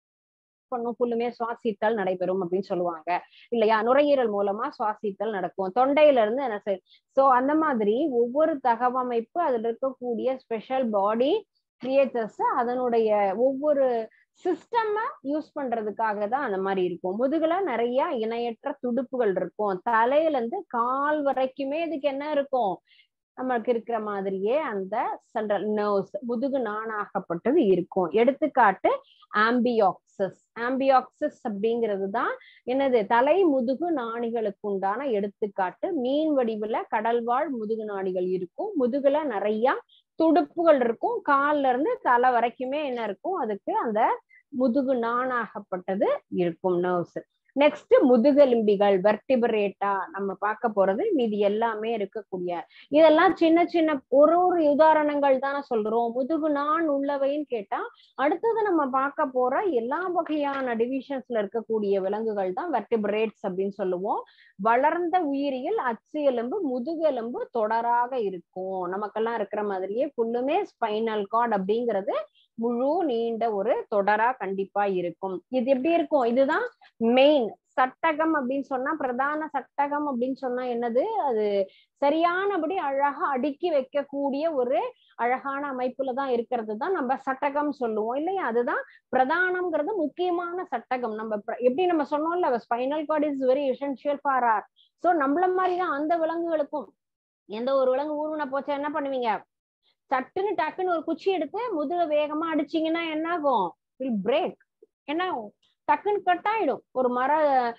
பண்ணும் ஃபுல்லுமே சுவாசித்தல் நடைபெறும் அப்படின்னு சொல்லுவாங்க இல்லையா நுரையீரல் மூலமா சுவாசித்தல் நடக்கும் தொண்டையில இருந்து என்ன செய் சோ அந்த மாதிரி ஒவ்வொரு தகவமைப்பு அதுல இருக்கக்கூடிய ஸ்பெஷல் பாடி கிரியேட்டர்ஸ் அதனுடைய ஒவ்வொரு சிஸ்டம் யூஸ் பண்றதுக்காக தான் அந்த மாதிரி இருக்கும் முதுகுல நிறைய இணையற்ற துடுப்புகள் இருக்கும் தலையில இருந்து கால் வரைக்குமே இதுக்கு என்ன இருக்கும் நமக்கு இருக்கிற மாதிரியே அந்த சென்ட்ரல் நர்வ்ஸ் முதுகு நாணாகப்பட்டது இருக்கும் எடுத்துக்காட்டு ஆம்பியாக்சஸ் ஆம்பியாக்சஸ் அப்படிங்கிறது தான் என்னது தலை முதுகு நாணிகளுக்கு உண்டான எடுத்துக்காட்டு மீன் வடிவுல கடல்வாழ் முதுகு நாணிகள் இருக்கும் முதுகுல நிறைய துடுப்புகள் இருக்கும் கால்ல இருந்து தலை வரைக்குமே என்ன இருக்கும் அதுக்கு அந்த முதுகு நாணாகப்பட்டது இருக்கும் நர்வ்ஸ் நெக்ஸ்ட் முதுகெலும்பிகள் வெர்டிபரேட்டா நம்ம பார்க்க போறது மீதி எல்லாமே இருக்கக்கூடிய இதெல்லாம் சின்ன சின்ன ஒரு ஒரு உதாரணங்கள் தானே சொல்றோம் முதுகு நான் உள்ளவைன்னு கேட்டா அடுத்தது நம்ம பார்க்க போற எல்லா வகையான டிவிஷன்ஸ்ல இருக்கக்கூடிய விலங்குகள் தான் வெர்டிபரேட்ஸ் அப்படின்னு சொல்லுவோம் வளர்ந்த உயிரியல் அச்சு எலும்பு முதுகெலும்பு தொடராக இருக்கும் நமக்கெல்லாம் இருக்கிற மாதிரியே ஃபுல்லுமே ஸ்பைனல் கார்டு அப்படிங்கிறது முழு நீண்ட ஒரு தொடரா கண்டிப்பா இருக்கும் இது எப்படி இருக்கும் இதுதான் மெயின் சட்டகம் அப்படின்னு சொன்னா பிரதான சட்டகம் அப்படின்னு சொன்னா என்னது அது சரியானபடி அழகா அடுக்கி வைக்கக்கூடிய ஒரு அழகான அமைப்புல தான் இருக்கிறது தான் நம்ம சட்டகம் சொல்லுவோம் இல்லையா அதுதான் பிரதானம்ங்கிறது முக்கியமான சட்டகம் நம்ம எப்படி நம்ம சொன்னோம்ல spinal cord is very essential for our so நம்மள மாதிரிதான் அந்த விலங்குகளுக்கும் எந்த ஒரு விலங்கு ஊர்வன போச்சா என்ன பண்ணுவீங்க சட்டுன்னு டக்குன்னு ஒரு குச்சி எடுத்து முதுக வேகமா அடிச்சீங்கன்னா என்ன ஆகும் வில் பிரேக் என்ன ஆகும் டக்குன்னு கட் ஆயிடும் ஒரு மர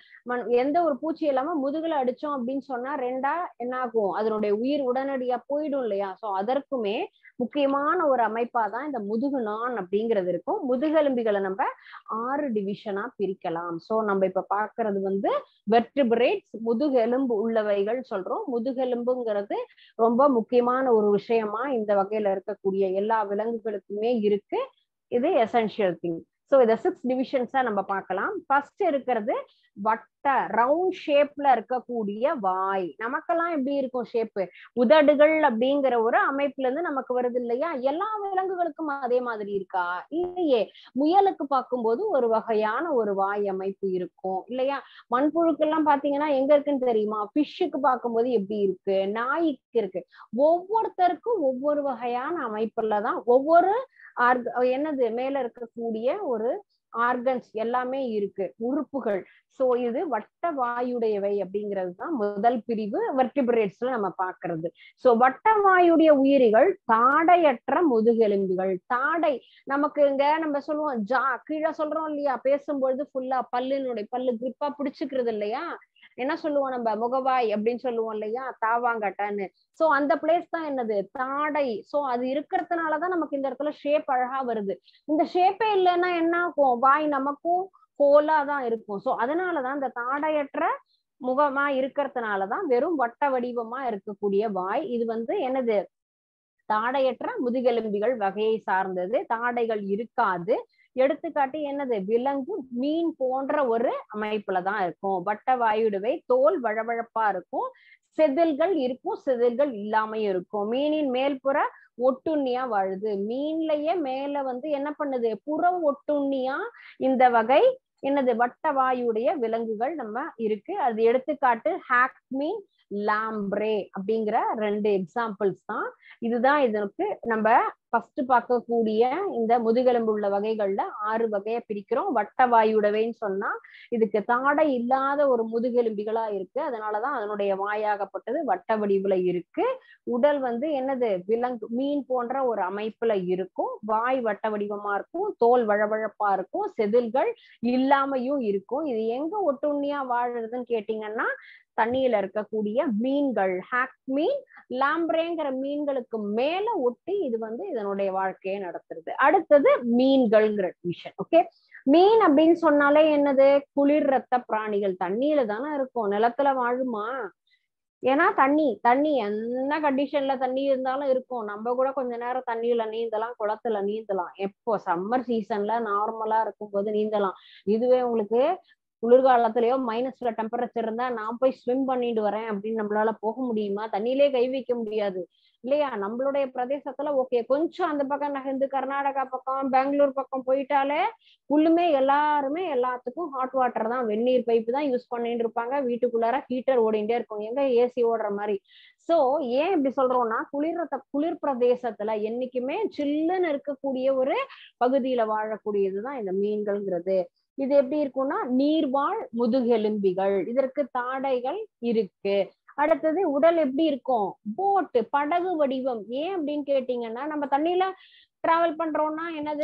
எந்த ஒரு பூச்சி இல்லாம முதுகுல அடிச்சோம் அப்படின்னு சொன்னா ரெண்டா என்ன ஆகும் அதனுடைய உயிர் உடனடியா போயிடும் இல்லையா சோ அதற்குமே முக்கியமான ஒரு அமைப்பா தான் இந்த முதுகு நான் அப்படிங்கிறது இருக்கும் முதுகெலும்பிகளை நம்ம ஆறு டிவிஷனா பிரிக்கலாம் சோ நம்ம இப்ப பாக்குறது வந்து வெர்டிபிரேட்ஸ் முதுகெலும்பு உள்ளவைகள் சொல்றோம் முதுகெலும்புங்கிறது ரொம்ப முக்கியமான ஒரு விஷயமா இந்த வகையில இருக்கக்கூடிய எல்லா விலங்குகளுக்குமே இருக்கு இது எசென்ஷியல் திங் ஸோ இதை சிக்ஸ் டிவிஷன்ஸா நம்ம பார்க்கலாம் ஃபர்ஸ்ட் இருக்கிறது வட்ட ரவுண்ட் ஷேப்ல இருக்கக்கூடிய வாய் நமக்கெல்லாம் எப்படி இருக்கும் ஷேப்பு உதடுகள் அப்படிங்கிற ஒரு அமைப்புல இருந்து நமக்கு வருது இல்லையா எல்லா விலங்குகளுக்கும் அதே மாதிரி இருக்கா இல்லையே முயலுக்கு பார்க்கும்போது ஒரு வகையான ஒரு வாய் அமைப்பு இருக்கும் இல்லையா மண்புழுக்கு எல்லாம் பாத்தீங்கன்னா எங்க இருக்குன்னு தெரியுமா ஃபிஷ்ஷுக்கு பார்க்கும்போது எப்படி இருக்கு நாய்க்கு இருக்கு ஒவ்வொருத்தருக்கும் ஒவ்வொரு வகையான அமைப்புல தான் ஒவ்வொரு என்னது மேல இருக்கக்கூடிய ஒரு ஆர்கன்ஸ் எல்லாமே இருக்கு உறுப்புகள் சோ இது வட்ட வாயுடையவை அப்படிங்கிறது தான் முதல் பிரிவு வெர்டிபிரேட்ஸ்ல நம்ம பாக்குறது சோ வட்ட வாயுடைய உயிரிகள் தாடையற்ற முதுகெலும்புகள் தாடை நமக்கு இங்க நம்ம சொல்லுவோம் ஜா கீழே சொல்றோம் இல்லையா பேசும்பொழுது ஃபுல்லா பல்லுனுடைய பல்லு கிரிப்பா பிடிச்சுக்கிறது இல்லையா என்ன சொல்லுவோம் நம்ம முகவாய் அப்படின்னு சொல்லுவோம் இல்லையா தாவாங்கட்டான்னு சோ அந்த பிளேஸ் தான் என்னது தாடை சோ அது இருக்கிறதுனாலதான் நமக்கு இந்த இடத்துல ஷேப் அழகா வருது இந்த ஷேப்பே இல்லைன்னா என்ன ஆகும் வாய் நமக்கும் கோலா தான் இருக்கும் சோ அதனாலதான் இந்த தாடையற்ற முகமா இருக்கிறதுனாலதான் வெறும் வட்ட வடிவமா இருக்கக்கூடிய வாய் இது வந்து என்னது தாடையற்ற முதுகெலும்பிகள் வகையை சார்ந்தது தாடைகள் இருக்காது எடுத்துக்காட்டு என்னது விலங்கு மீன் போன்ற ஒரு அமைப்புல தான் இருக்கும் வட்ட வாயுடுவை தோல் வழவழப்பா இருக்கும் செதில்கள் இருக்கும் செதில்கள் இல்லாமையும் இருக்கும் மீனின் மேல்புற ஒட்டுண்ணியா வாழுது மீன்லயே மேல வந்து என்ன பண்ணுது புற ஒட்டுண்ணியா இந்த வகை என்னது வட்ட வாயுடைய விலங்குகள் நம்ம இருக்கு அது எடுத்துக்காட்டு ஹாக் மீன் லாம்ப்ரே அப்படிங்கிற ரெண்டு எக்ஸாம்பிள்ஸ் தான் இதுதான் இதற்கு நம்ம ஃபர்ஸ்ட் பார்க்கக்கூடிய இந்த முதுகெலும்பு உள்ள வகைகள்ல ஆறு வகையை பிரிக்கிறோம் வட்ட வாயுடவைன்னு சொன்னா இதுக்கு தாடை இல்லாத ஒரு முதுகெலும்பிகளா இருக்கு அதனாலதான் அதனுடைய வாயாகப்பட்டது வட்ட வடிவுல இருக்கு உடல் வந்து என்னது விலங்கு மீன் போன்ற ஒரு அமைப்புல இருக்கும் வாய் வட்ட வடிவமா இருக்கும் தோல் வழவழப்பா இருக்கும் செதில்கள் இல்லாமையும் இருக்கும் இது எங்க ஒட்டுண்ணியா வாழுறதுன்னு கேட்டீங்கன்னா தண்ணியில இருக்கக்கூடிய மீன்கள் ஹாக் மீன் லாம்ப்ரேங்கிற மீன்களுக்கு மேல ஒட்டி இது வந்து இதனுடைய வாழ்க்கையை நடத்துறது அடுத்தது மீன்கள்ங்கிற விஷயம் ஓகே மீன் அப்படின்னு சொன்னாலே என்னது குளிர் ரத்த பிராணிகள் தண்ணியில தானே இருக்கும் நிலத்துல வாழுமா ஏன்னா தண்ணி தண்ணி என்ன கண்டிஷன்ல தண்ணி இருந்தாலும் இருக்கும் நம்ம கூட கொஞ்ச நேரம் தண்ணியில நீந்தலாம் குளத்துல நீந்தலாம் எப்போ சம்மர் சீசன்ல நார்மலா இருக்கும் போது நீந்தலாம் இதுவே உங்களுக்கு குளிர்காலத்திலயோ மைனஸ்ல டெம்பரேச்சர் இருந்தா நான் போய் ஸ்விம் பண்ணிட்டு வரேன் அப்படின்னு நம்மளால போக முடியுமா தண்ணியிலே கை வைக்க முடியாது இல்லையா நம்மளுடைய பிரதேசத்துல ஓகே கொஞ்சம் அந்த பக்கம் நகர்ந்து கர்நாடகா பக்கம் பெங்களூர் பக்கம் போயிட்டாலே ஃபுல்லுமே எல்லாருமே எல்லாத்துக்கும் ஹாட் வாட்டர் தான் வெந்நீர் பைப்பு தான் யூஸ் பண்ணிட்டு இருப்பாங்க வீட்டுக்குள்ளார ஹீட்டர் ஓடிண்டே இருக்கும் எங்க ஏசி ஓடுற மாதிரி சோ ஏன் இப்படி சொல்றோம்னா குளிர் குளிர் பிரதேசத்துல என்னைக்குமே சில்லுன்னு இருக்கக்கூடிய ஒரு பகுதியில வாழக்கூடியதுதான் இந்த மீன்கள்ங்கிறது இது எப்படி இருக்கும்னா நீர்வாழ் முதுகெலும்பிகள் இதற்கு தாடைகள் இருக்கு அடுத்தது உடல் எப்படி இருக்கும் போட்டு படகு வடிவம் ஏன் அப்படின்னு கேட்டீங்கன்னா நம்ம தண்ணியில டிராவல் பண்றோம்னா என்னது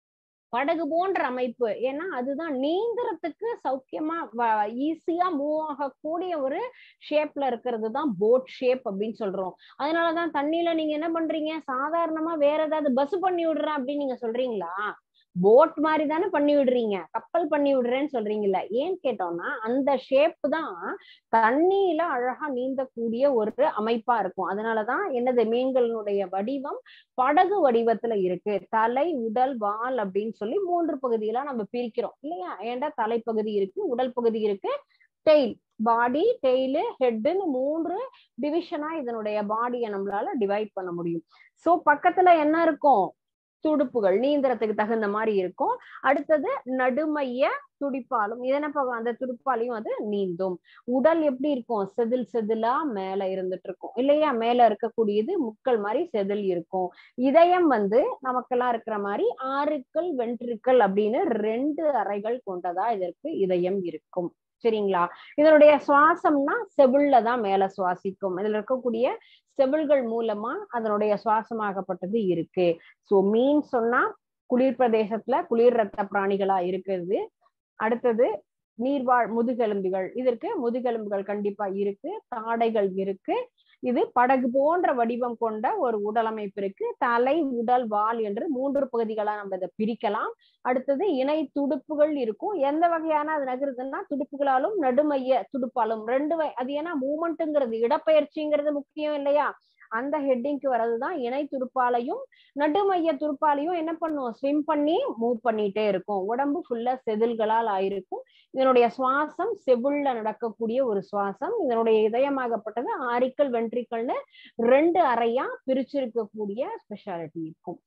படகு போன்ற அமைப்பு ஏன்னா அதுதான் நீந்துறதுக்கு சௌக்கியமா ஈஸியா மூவ் ஆகக்கூடிய ஒரு ஷேப்ல இருக்கிறது தான் போட் ஷேப் அப்படின்னு சொல்றோம் அதனாலதான் தண்ணியில நீங்க என்ன பண்றீங்க சாதாரணமா வேற ஏதாவது பஸ் பண்ணி விடுறேன் அப்படின்னு நீங்க சொல்றீங்களா போட் மாதிரி தானே பண்ணி விடுறீங்க கப்பல் பண்ணி விடுறேன்னு சொல்றீங்கல்ல ஏன்னு கேட்டோம்னா அந்த ஷேப் தான் தண்ணியில அழகா நீந்தக்கூடிய ஒரு அமைப்பா இருக்கும் அதனாலதான் என்னது மீன்களினுடைய வடிவம் படகு வடிவத்துல இருக்கு தலை உடல் வால் அப்படின்னு சொல்லி மூன்று பகுதியில நம்ம பிரிக்கிறோம் இல்லையா ஏன்டா தலைப்பகுதி இருக்கு உடல் பகுதி இருக்கு டெய்ல் பாடி டெய்லு ஹெட்டுன்னு மூன்று டிவிஷனா இதனுடைய பாடியை நம்மளால டிவைட் பண்ண முடியும் சோ பக்கத்துல என்ன இருக்கும் துடுப்புகள் நீந்திரத்துக்கு தகுந்த மாதிரி இருக்கும் அடுத்தது நடுமைய துடிப்பாலும் இதனப்பகம் அந்த துடுப்பாலையும் அது நீந்தும் உடல் எப்படி இருக்கும் செதில் செதிலா மேல இருந்துட்டு இருக்கும் இல்லையா மேல இருக்கக்கூடியது முக்கள் மாதிரி செதில் இருக்கும் இதயம் வந்து நமக்கெல்லாம் இருக்கிற மாதிரி ஆறுக்கள் வென்ட்ரிக்கல் அப்படின்னு ரெண்டு அறைகள் கொண்டதா இதற்கு இதயம் இருக்கும் சரிங்களா இதனுடைய சுவாசம்னா செவில்ல தான் மேல சுவாசிக்கும் இதுல இருக்கக்கூடிய செவில்கள் மூலமா அதனுடைய சுவாசமாகப்பட்டது இருக்கு சோ மீன் சொன்னா குளிர் பிரதேசத்துல குளிர் ரத்த பிராணிகளா இருக்கிறது அடுத்தது நீர்வாழ் முதுகெலும்புகள் இதற்கு முதுகெலும்புகள் கண்டிப்பா இருக்கு தாடைகள் இருக்கு இது படகு போன்ற வடிவம் கொண்ட ஒரு உடலமைப்பு இருக்கு தலை உடல் வால் என்று மூன்று பகுதிகளா நம்ம இதை பிரிக்கலாம் அடுத்தது இணை துடுப்புகள் இருக்கும் எந்த வகையான அது நகருதுன்னா துடுப்புகளாலும் நடுமைய துடுப்பாலும் ரெண்டு அது ஏன்னா மூமெண்ட்டுங்கிறது இடப்பெயர்ச்சிங்கிறது முக்கியம் இல்லையா அந்த ஹெட்டிங்க்கு வர்றதுதான் இணை துடுப்பாலையும் நடுமைய துடுப்பாலையும் என்ன பண்ணும் ஸ்விம் பண்ணி மூவ் பண்ணிட்டே இருக்கும் உடம்பு ஃபுல்லா செதில்களால் ஆயிருக்கும் இதனுடைய சுவாசம் செவுள்ள நடக்கக்கூடிய ஒரு சுவாசம் இதனுடைய இதயமாகப்பட்டது ஆரிக்கல் வென்ட்ரிக்கல்னு ரெண்டு அறையா பிரிச்சிருக்கக்கூடிய ஸ்பெஷாலிட்டி இருக்கும்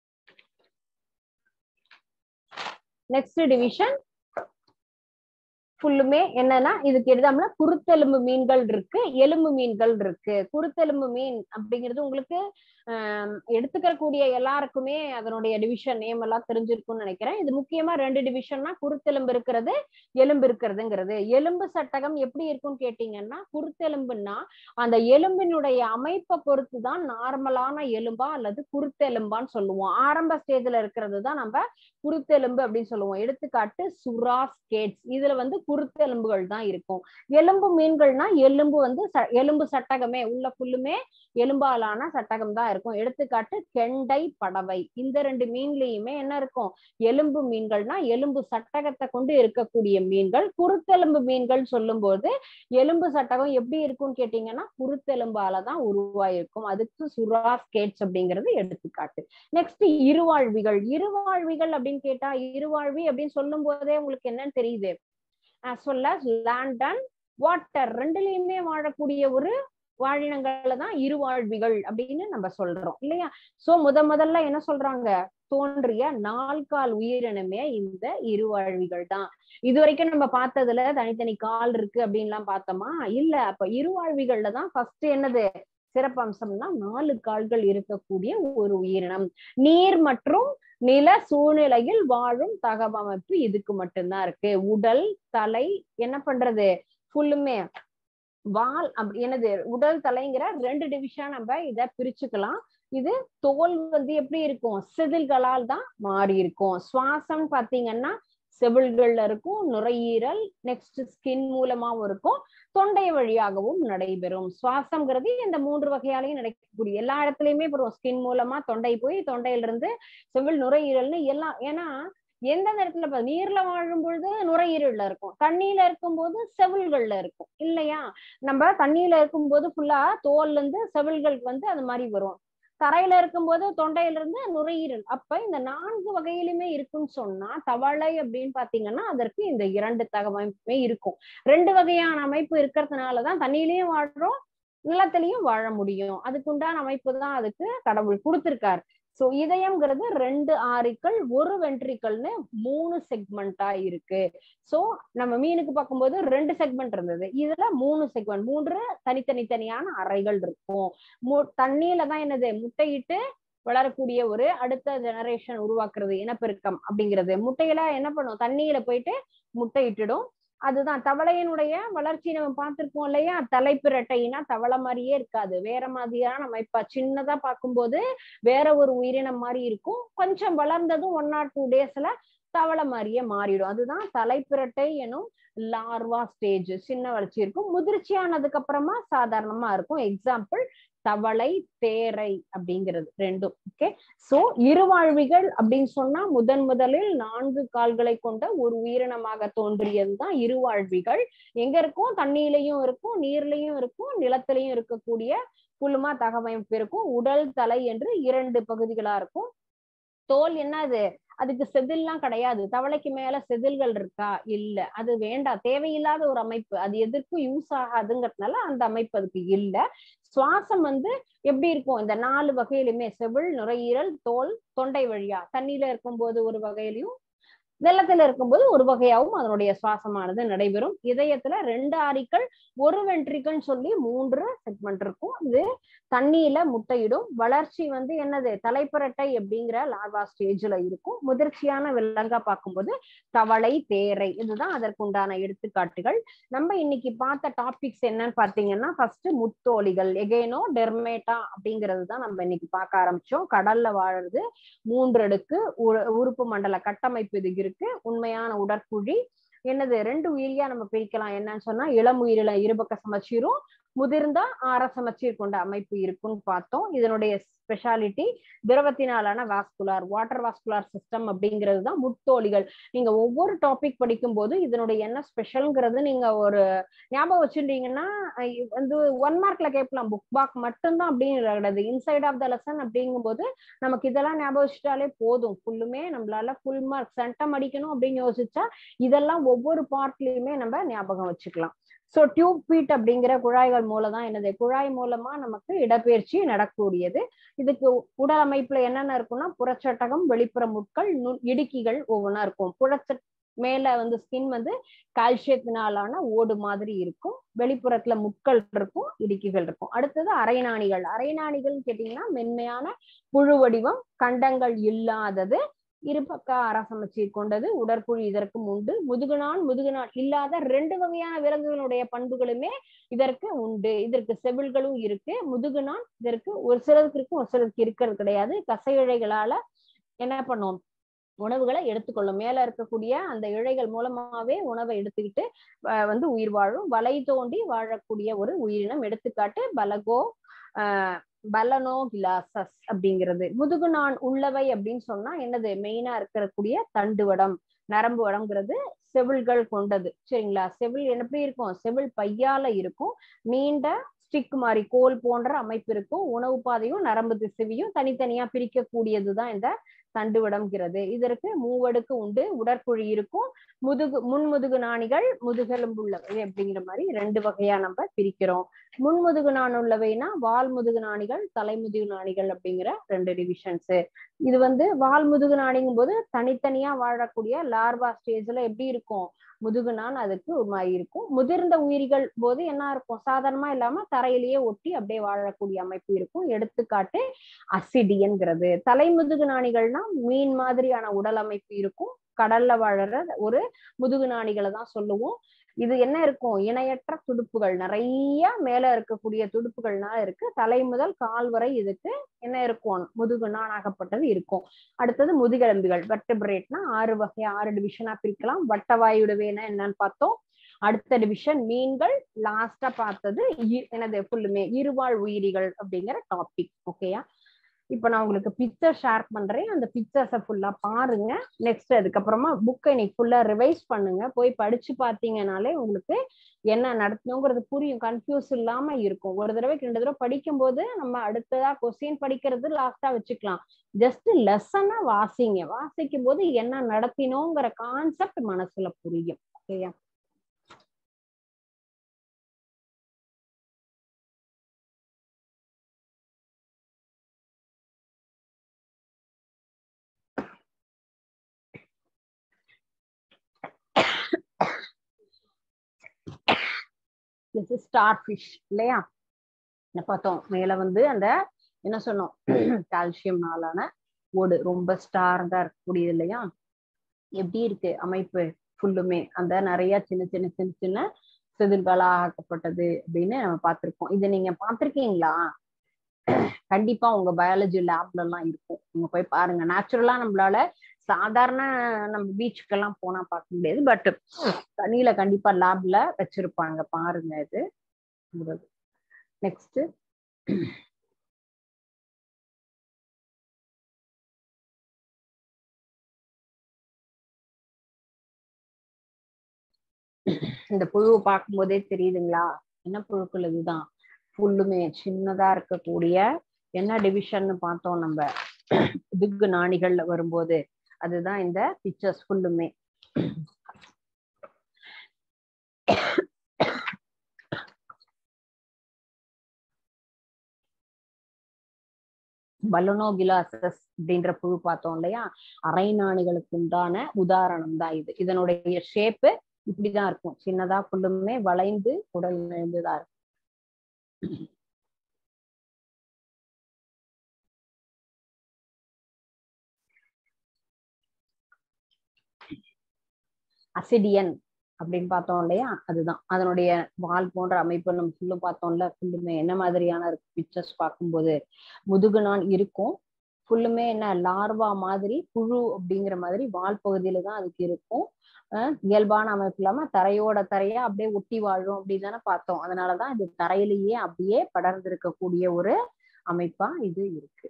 நெக்ஸ்ட் டிவிஷன் ஃபுல்லுமே என்னன்னா இதுக்கு எழுதாமல குருத்தெலும்பு மீன்கள் இருக்கு எலும்பு மீன்கள் இருக்கு குருத்தெலும்பு மீன் அப்படிங்கிறது உங்களுக்கு எடுத்துக்கிற கூடிய எல்லாருக்குமே அதனுடைய டிவிஷன் நேம் எல்லாம் தெரிஞ்சிருக்கும்னு நினைக்கிறேன் இது முக்கியமா ரெண்டு டிவிஷன்னா குருத்தெலும்பு இருக்கிறது எலும்பு இருக்கிறதுங்கிறது எலும்பு சட்டகம் எப்படி இருக்கும்னு கேட்டீங்கன்னா குருத்தெலும்புன்னா அந்த எலும்பினுடைய அமைப்பை பொறுத்து தான் நார்மலான எலும்பா அல்லது குருத்தெலும்பான்னு சொல்லுவோம் ஆரம்ப ஸ்டேஜ்ல இருக்கிறது தான் நம்ம குருத்தெலும்பு அப்படின்னு சொல்லுவோம் எடுத்துக்காட்டு சுறா ஸ்கேட்ஸ் இதுல வந்து குருத்தெலும்புகள் தான் இருக்கும் எலும்பு மீன்கள்னா எலும்பு வந்து எலும்பு சட்டகமே உள்ள புல்லுமே எலும்பாலான சட்டகம் தான் இருக்கும் எடுத்துக்காட்டு கெண்டை படவை இந்த ரெண்டு மீன்லயுமே என்ன இருக்கும் எலும்பு மீன்கள்னா எலும்பு சட்டகத்தை கொண்டு இருக்கக்கூடிய மீன்கள் குருத்தெலும்பு மீன்கள் சொல்லும் போது எலும்பு சட்டகம் எப்படி இருக்கும்னு கேட்டீங்கன்னா குருத்தெலும்பால தான் உருவாயிருக்கும் அதுக்கு சுறா ஸ்கேட்ஸ் அப்படிங்கிறது எடுத்துக்காட்டு நெக்ஸ்ட் இருவாழ்விகள் இருவாழ்விகள் அப்படின்னு கேட்டா இருவாழ்வி அப்படின்னு சொல்லும் போதே உங்களுக்கு என்னன்னு தெரியுது as well as land and water ரெண்டுலயுமே வாழக்கூடிய ஒரு வாழினங்கள்ல தான் இருவாழ்விகள் அப்படின்னு நம்ம சொல்றோம் இல்லையா சோ முத முதல்ல என்ன சொல்றாங்க தோன்றிய நால்கால் உயிரினமே இந்த இருவாழ்விகள் தான் இது வரைக்கும் நம்ம பார்த்ததுல தனித்தனி கால் இருக்கு அப்படின்லாம் பார்த்தோமா இல்ல அப்ப இருவாழ்விகள்ல தான் ஃபர்ஸ்ட் என்னது சிறப்பம்சம்னா நாலு கால்கள் இருக்கக்கூடிய ஒரு உயிரினம் நீர் மற்றும் நில சூழ்நிலையில் வாழும் தகவமைப்பு இதுக்கு மட்டும்தான் இருக்கு உடல் தலை என்ன பண்றது ஃபுல்லுமே வால் அப்படி என்னது உடல் தலைங்கிற ரெண்டு டிவிஷன் நம்ம இத பிரிச்சுக்கலாம் இது தோல் வந்து எப்படி இருக்கும் செதில்களால் தான் மாறி இருக்கும் சுவாசம் பாத்தீங்கன்னா செவில்கள்ல இருக்கும் நுரையீரல் நெக்ஸ்ட் ஸ்கின் மூலமாவும் இருக்கும் தொண்டை வழியாகவும் நடைபெறும் சுவாசம்ங்கிறது இந்த மூன்று வகையாலையும் நடக்கக்கூடிய எல்லா இடத்துலயுமே போறோம் ஸ்கின் மூலமா தொண்டை போய் தொண்டையில இருந்து செவில் நுரையீரல்னு எல்லாம் ஏன்னா எந்தெந்த இடத்துல இப்ப நீர்ல வாழும் பொழுது நுரையீரல்ல இருக்கும் தண்ணியில இருக்கும் போது செவில்கள்ல இருக்கும் இல்லையா நம்ம தண்ணியில இருக்கும் போது ஃபுல்லா தோல்ல இருந்து செவில்களுக்கு வந்து அது மாதிரி வரும் தரையில இருக்கும்போது தொண்டையில இருந்து நுரையீரல் அப்ப இந்த நான்கு வகையிலுமே இருக்குன்னு சொன்னா தவளை அப்படின்னு பாத்தீங்கன்னா அதற்கு இந்த இரண்டு தகவமைப்புமே இருக்கும் ரெண்டு வகையான அமைப்பு இருக்கிறதுனாலதான் தண்ணியிலயும் வாழ்றோம் நிலத்திலையும் வாழ முடியும் அதுக்குண்டான அமைப்பு தான் அதுக்கு கடவுள் கொடுத்திருக்காரு சோ இதயம்ங்கிறது ரெண்டு ஆரிக்கள் ஒரு வென்ட்ரிக்கல்னு மூணு செக்மெண்டா இருக்கு சோ நம்ம மீனுக்கு பார்க்கும்போது ரெண்டு செக்மெண்ட் இருந்தது இதுல மூணு செக்மெண்ட் மூன்று தனித்தனி தனியான அறைகள் இருக்கும் தண்ணியில தான் என்னது முட்டையிட்டு வளரக்கூடிய ஒரு அடுத்த ஜெனரேஷன் உருவாக்குறது இனப்பெருக்கம் அப்படிங்கிறது முட்டையில என்ன பண்ணும் தண்ணியில போயிட்டு முட்டையிட்டுடும் அதுதான் தவளையினுடைய வளர்ச்சி நம்ம பார்த்திருப்போம் இல்லையா தலைப்பிரட்டைனா தவளை மாதிரியே இருக்காது வேற மாதிரியான அமைப்பா சின்னதா பார்க்கும்போது வேற ஒரு உயிரினம் மாதிரி இருக்கும் கொஞ்சம் வளர்ந்ததும் ஒன் ஆர் டூ டேஸ்ல தவளை மாதிரியே மாறிடும் அதுதான் தலைப்பிரட்டை எனும் லார்வா ஸ்டேஜ் சின்ன வளர்ச்சி இருக்கும் முதிர்ச்சியானதுக்கு அப்புறமா சாதாரணமா இருக்கும் எக்ஸாம்பிள் தவளை தேரை அப்படிங்கிறது ரெண்டும் ஓகே சோ இருவாழ்விகள் அப்படின்னு சொன்னா முதன் முதலில் நான்கு கால்களை கொண்ட ஒரு உயிரினமாக தோன்றியதுதான் இருவாழ்விகள் எங்க இருக்கும் தண்ணியிலையும் இருக்கும் நீர்லயும் இருக்கும் நிலத்திலையும் இருக்கக்கூடிய புல்லுமா தகவமைப்பு இருக்கும் உடல் தலை என்று இரண்டு பகுதிகளா இருக்கும் தோல் என்னது அதுக்கு செதில்லாம் கிடையாது தவளைக்கு மேல செதில்கள் இருக்கா இல்ல அது வேண்டாம் தேவையில்லாத ஒரு அமைப்பு அது எதற்கும் யூஸ் ஆகாதுங்கிறதுனால அந்த அமைப்பு அதுக்கு இல்ல சுவாசம் வந்து எப்படி இருக்கும் இந்த நாலு வகையிலுமே செவிழ் நுரையீரல் தோல் தொண்டை வழியா தண்ணியில இருக்கும்போது ஒரு வகையிலையும் வெள்ளத்துல இருக்கும்போது ஒரு வகையாகவும் அதனுடைய சுவாசமானது நடைபெறும் இதயத்துல ரெண்டு ஆரிக்கள் ஒரு வென்ட்ரிக்கல் சொல்லி மூன்று செக்மெண்ட் இருக்கும் இது தண்ணியில முட்டையிடும் வளர்ச்சி வந்து என்னது தலைப்புரட்டை அப்படிங்கிற லார்வா ஸ்டேஜ்ல இருக்கும் முதிர்ச்சியான விலங்கா பார்க்கும்போது தவளை தேரை இதுதான் அதற்குண்டான எடுத்துக்காட்டுகள் நம்ம இன்னைக்கு பார்த்த டாபிக்ஸ் என்னன்னு பாத்தீங்கன்னா ஃபர்ஸ்ட் முத்தோலிகள் எகேனோ டெர்மேட்டா அப்படிங்கிறது தான் நம்ம இன்னைக்கு பார்க்க ஆரம்பிச்சோம் கடல்ல வாழறது மூன்று அடுக்கு உறுப்பு மண்டல கட்டமைப்பு இது இருக்கு உண்மையான உடற்குழி என்னது ரெண்டு உயிரியா நம்ம பிரிக்கலாம் என்னன்னு சொன்னா இளம் உயிரில இருபக்க சமச்சீரும் முதிர்ந்தா ஆற சமச்சீர் கொண்ட அமைப்பு இருக்குன்னு பார்த்தோம் இதனுடைய ஸ்பெஷாலிட்டி திரவத்தினாலான வாஸ்குலார் வாட்டர் வாஸ்குலார் சிஸ்டம் அப்படிங்கிறது தான் முத்தோலிகள் நீங்க ஒவ்வொரு டாபிக் படிக்கும் போது இதனுடைய என்ன ஸ்பெஷல்ங்கிறது நீங்க ஒரு ஞாபகம் வச்சுட்டீங்கன்னா வந்து ஒன் மார்க்ல கேட்கலாம் புக் பாக் மட்டும்தான் அப்படின்னு கிடையாது இன்சைட் ஆஃப் த லெசன் அப்படிங்கும்போது நமக்கு இதெல்லாம் ஞாபகம் வச்சுட்டாலே போதும் ஃபுல்லுமே நம்மளால ஃபுல் மார்க் சென்டம் அடிக்கணும் அப்படின்னு யோசிச்சா இதெல்லாம் ஒவ்வொரு பார்ட்லயுமே நம்ம ஞாபகம் வச்சுக்கலாம் சோ டியூப் பீட் அப்படிங்கிற குழாய்கள் மூலம் தான் என்னது குழாய் மூலமா நமக்கு இடப்பெயர்ச்சி நடக்கூடியது இதுக்கு உடல் அமைப்புல என்னென்ன இருக்கும்னா புறச்சட்டகம் வெளிப்புற முட்கள் இடுக்கிகள் ஒவ்வொன்றா இருக்கும் புறச்ச மேல வந்து ஸ்கின் வந்து கால்சியத்தினாலான ஓடு மாதிரி இருக்கும் வெளிப்புறத்துல முட்கள் இருக்கும் இடுக்கிகள் இருக்கும் அடுத்தது அரைநாணிகள் அரைநாணிகள் கேட்டீங்கன்னா மென்மையான புழு வடிவம் கண்டங்கள் இல்லாதது இருபக்க அரசமச்சீர் கொண்டது உடற்குழி இதற்கும் உண்டு முதுகுநான் முதுகுநான் இல்லாத ரெண்டு வகையான விலங்குகளுடைய பண்புகளுமே இதற்கு உண்டு இதற்கு செவில்களும் இருக்கு முதுகுநான் இதற்கு ஒரு சிலருக்கு இருக்கும் ஒரு சிலருக்கு இருக்கிறது கிடையாது கசையிழைகளால என்ன பண்ணும் உணவுகளை எடுத்துக்கொள்ளும் மேல இருக்கக்கூடிய அந்த இழைகள் மூலமாவே உணவை எடுத்துக்கிட்டு வந்து உயிர் வாழும் வலை தோண்டி வாழக்கூடிய ஒரு உயிரினம் எடுத்துக்காட்டு பலகோ ஆஹ் பலனோ கிலாசஸ் அப்படிங்கிறது முதுகு நான் உள்ளவை அப்படின்னு சொன்னா என்னது மெயினா இருக்கக்கூடிய தண்டுவடம் நரம்பு வடம்ங்கிறது செவில்கள் கொண்டது சரிங்களா செவில் எப்படி இருக்கும் செவில் பையால இருக்கும் நீண்ட ஸ்டிக் மாதிரி கோல் போன்ற அமைப்பு இருக்கும் உணவு பாதையும் நரம்பு திசுவியும் தனித்தனியா பிரிக்கக்கூடியதுதான் இந்த தண்டுவடம்ங்கிறது இதற்கு மூவடுக்கு உண்டு உடற்குழி இருக்கும் முதுகு முன்முதுகு நாணிகள் முதுகெலும்பு உள்ளவை அப்படிங்கிற மாதிரி ரெண்டு வகையா நம்ம பிரிக்கிறோம் முன்முதுகு நான் உள்ளவைனா வால் முதுகு நாணிகள் தலைமுதுகு நாணிகள் அப்படிங்கிற ரெண்டு டிவிஷன்ஸ் இது வந்து வால் முதுகு நாணிங்கும் போது தனித்தனியா வாழக்கூடிய லார்வா ஸ்டேஜ்ல எப்படி இருக்கும் முதுகுனான் அதுக்கு ஒரு மாதிரி இருக்கும் முதிர்ந்த உயிரிகள் போது என்ன இருக்கும் சாதாரணமா இல்லாம தரையிலேயே ஒட்டி அப்படியே வாழக்கூடிய அமைப்பு இருக்கும் எடுத்துக்காட்டு அசிடியன்கிறது தலைமுதுகு நாணிகள்னா மீன் மாதிரியான உடல் அமைப்பு இருக்கும் கடல்ல வாழற ஒரு முதுகு நாணிகளை தான் சொல்லுவோம் இது என்ன இருக்கும் இணையற்ற துடுப்புகள் நிறைய மேல இருக்கக்கூடிய துடுப்புகள்னால இருக்கு தலை முதல் கால் வரை இதுக்கு என்ன இருக்கும் முதுகு நானாகப்பட்டது இருக்கும் அடுத்தது முதுகெலும்புகள் வெர்டபிரேட்னா ஆறு வகை ஆறு டிவிஷனா பிரிக்கலாம் வட்டவாயுடவேனா என்னன்னு பார்த்தோம் அடுத்த டிவிஷன் மீன்கள் லாஸ்டா பார்த்தது எனது ஃபுல்லுமே இருவாழ் உயிரிகள் அப்படிங்கிற டாபிக் ஓகேயா இப்ப நான் உங்களுக்கு பிக்சர் ஷேர் பண்றேன் அந்த பிக்சர்ஸை ஃபுல்லா பாருங்க நெக்ஸ்ட் அதுக்கப்புறமா புக்கை இன்னைக்கு ஃபுல்லா ரிவைஸ் பண்ணுங்க போய் படிச்சு பார்த்தீங்கனாலே உங்களுக்கு என்ன நடத்தணுங்கிறது புரியும் கன்ஃபியூஸ் இல்லாம இருக்கும் ஒரு தடவைக்கு ரெண்டு தடவை படிக்கும் போது நம்ம அடுத்ததா கொஸ்டின் படிக்கிறது லாஸ்டா வச்சுக்கலாம் ஜஸ்ட் லெசனா வாசிங்க வாசிக்கும் போது என்ன நடத்தினோங்கிற கான்செப்ட் மனசுல புரியும் ஓகேயா திஸ் இஸ் ஸ்டார் ஃபிஷ் இல்லையா என்ன பார்த்தோம் மேல வந்து அந்த என்ன சொன்னோம் கால்சியம்னாலான ஓடு ரொம்ப ஸ்டார்டா இருக்கக்கூடியது இல்லையா எப்படி இருக்கு அமைப்பு ஃபுல்லுமே அந்த நிறைய சின்ன சின்ன சின்ன சின்ன செதில்களா ஆக்கப்பட்டது அப்படின்னு நம்ம பார்த்திருக்கோம் இதை நீங்க பார்த்திருக்கீங்களா கண்டிப்பா உங்க பயாலஜி லேப்ல எல்லாம் இருக்கும் நீங்க போய் பாருங்க நேச்சுரலா நம்மளால சாதாரண நம்ம பீச்சுக்கெல்லாம் போனா பார்க்க முடியாது பட் தண்ணியில கண்டிப்பா லேப்ல வச்சிருப்பாங்க பாருங்க இது நெக்ஸ்ட் இந்த புழுவை பார்க்கும் போதே தெரியுதுங்களா என்ன புழுக்கள் இதுதான் ஃபுல்லுமே சின்னதா இருக்கக்கூடிய என்ன டிவிஷன் பார்த்தோம் நம்ம திக்கு நாணிகள்ல வரும்போது அதுதான் இந்த பிக்சர்ஸ் ஃபுல்லுமே பலனோகிலாசஸ் அப்படின்ற புழு பார்த்தோம் இல்லையா அரை நாணிகளுக்கு உண்டான உதாரணம் தான் இது இதனுடைய ஷேப்பு இப்படிதான் இருக்கும் சின்னதா ஃபுல்லுமே வளைந்து உடல் நிறைந்துதான் இருக்கும் அசிடியன் அப்படின்னு பார்த்தோம் இல்லையா அதுதான் அதனுடைய வால் போன்ற அமைப்பு நம்ம ஃபுல்லும் பார்த்தோம்ல ஃபுல்லுமே என்ன மாதிரியான பிக்சர்ஸ் பார்க்கும்போது முதுகுநான் இருக்கும் ஃபுல்லுமே என்ன லார்வா மாதிரி புழு அப்படிங்கிற மாதிரி வால் பகுதியில தான் அதுக்கு இருக்கும் இயல்பான அமைப்பு இல்லாம தரையோட தரையா அப்படியே ஒட்டி வாழும் அப்படின்னு தானே பார்த்தோம் அதனாலதான் இது தரையிலேயே அப்படியே படர்ந்து இருக்கக்கூடிய ஒரு அமைப்பா இது இருக்கு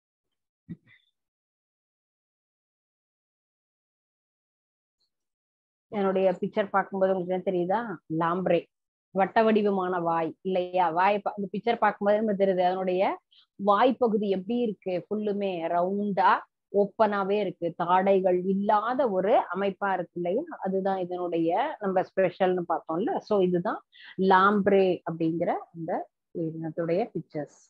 என்னுடைய பிக்சர் பார்க்கும்போது உங்களுக்கு என்ன தெரியுதா லாம்ப்ரே வட்ட வடிவமான வாய் இல்லையா வாய் அந்த பிக்சர் பார்க்கும்போது நம்ம தெரியுது அதனுடைய வாய் பகுதி எப்படி இருக்கு ஃபுல்லுமே ரவுண்டா ஓப்பனாவே இருக்கு தாடைகள் இல்லாத ஒரு அமைப்பா இருக்கு இல்லையா அதுதான் இதனுடைய நம்ம ஸ்பெஷல்னு பார்த்தோம்ல சோ இதுதான் லாம்ப்ரே அப்படிங்கிற அந்த உயிரினத்துடைய பிக்சர்ஸ்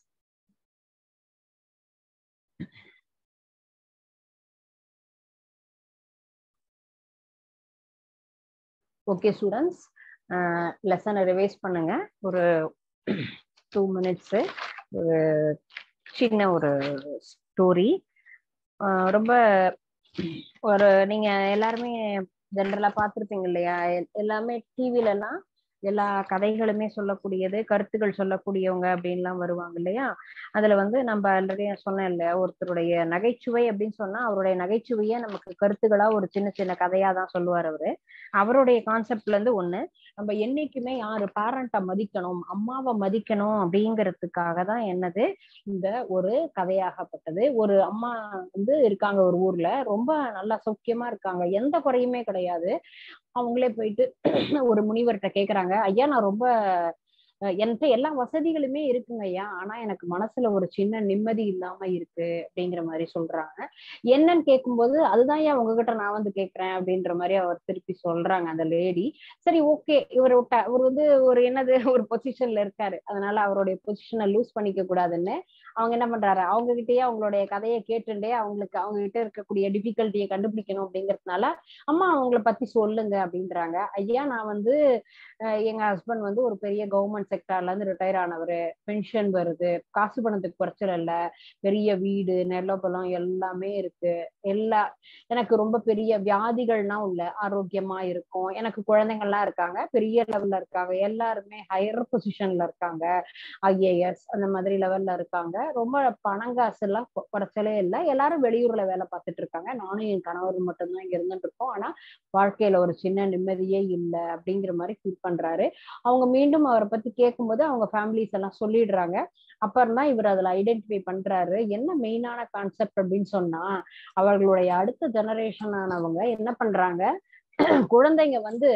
ஓகே ஸ்டூடெண்ட்ஸ் லெசனை ரிவைஸ் பண்ணுங்க ஒரு டூ மினிட்ஸு ஒரு சின்ன ஒரு ஸ்டோரி ரொம்ப ஒரு நீங்க எல்லாருமே ஜென்ரலா பார்த்துருப்பீங்க இல்லையா எல்லாமே டிவிலலாம் எல்லா கதைகளுமே சொல்லக்கூடியது கருத்துக்கள் சொல்லக்கூடியவங்க அப்படின்லாம் வருவாங்க இல்லையா அதுல வந்து நம்ம ஆல்ரெடி சொன்னேன் இல்லையா ஒருத்தருடைய நகைச்சுவை அப்படின்னு சொன்னா அவருடைய நகைச்சுவையை நமக்கு கருத்துக்களா ஒரு சின்ன சின்ன கதையா தான் சொல்லுவார் அவரு அவருடைய கான்செப்ட்ல இருந்து ஒண்ணு நம்ம என்னைக்குமே யாரு பேரண்ட்டை மதிக்கணும் அம்மாவை மதிக்கணும் அப்படிங்கிறதுக்காக தான் என்னது இந்த ஒரு கதையாகப்பட்டது ஒரு அம்மா வந்து இருக்காங்க ஒரு ஊர்ல ரொம்ப நல்லா சௌக்கியமா இருக்காங்க எந்த குறையுமே கிடையாது அவங்களே போயிட்டு ஒரு முனிவர்கிட்ட கேக்குறாங்க ஐயா நான் ரொம்ப என்கிட்ட எல்லா வசதிகளுமே இருக்குங்க ஐயா ஆனா எனக்கு மனசுல ஒரு சின்ன நிம்மதி இல்லாம இருக்கு அப்படிங்கிற மாதிரி சொல்றாங்க என்னன்னு கேட்கும்போது அதுதான் ஏன் உங்ககிட்ட நான் வந்து கேக்குறேன் அப்படின்ற மாதிரி அவர் திருப்பி சொல்றாங்க அந்த லேடி சரி ஓகே இவர் இவர் வந்து ஒரு என்னது ஒரு பொசிஷன்ல இருக்காரு அதனால அவருடைய பொசிஷனை லூஸ் பண்ணிக்க கூடாதுன்னு அவங்க என்ன பண்றாரு அவங்க கிட்டயே அவங்களுடைய கதையை கேட்டுட்டே அவங்களுக்கு அவங்க கிட்ட இருக்கக்கூடிய டிஃபிகல்ட்டியை கண்டுபிடிக்கணும் அப்படிங்கறதுனால அம்மா அவங்கள பத்தி சொல்லுங்க அப்படின்றாங்க ஐயா நான் வந்து எங்க ஹஸ்பண்ட் வந்து ஒரு பெரிய கவர்மெண்ட் செக்டார்ல இருந்து ரிட்டையர் ஆனவர் பென்ஷன் வருது காசு பணத்துக்கு குறைச்சல் இல்ல பெரிய வீடு நிலப்பலம் எல்லாமே இருக்கு எல்லா எனக்கு ரொம்ப பெரிய வியாதிகள்லாம் உள்ள ஆரோக்கியமா இருக்கும் எனக்கு குழந்தைங்கள்லாம் இருக்காங்க பெரிய லெவல்ல இருக்காங்க எல்லாருமே ஹையர் பொசிஷன்ல இருக்காங்க ஐஏஎஸ் அந்த மாதிரி லெவல்ல இருக்காங்க ரொம்ப பணங்காசு எல்லாம் குறைச்சலே இல்லை எல்லாரும் வெளியூர்ல வேலை பார்த்துட்டு இருக்காங்க நானும் என் கணவர் மட்டும்தான் இங்க இருந்துட்டு இருக்கோம் ஆனா வாழ்க்கையில ஒரு சின்ன நிம்மதியே இல்லை அப்படிங்கிற மாதிரி ஃபீல் பண்றாரு அவங்க மீண்டும் அவரை பத்தி கேட்கும்போது அவங்க ஃபேமிலிஸ் எல்லாம் சொல்லிடுறாங்க அப்புறம் தான் இவர் அதுல ஐடென்டிஃபை பண்றாரு என்ன மெயினான கான்செப்ட் அப்படின்னு சொன்னா அவர்களுடைய அடுத்த ஜெனரேஷன் ஆனவங்க என்ன பண்றாங்க குழந்தைங்க வந்து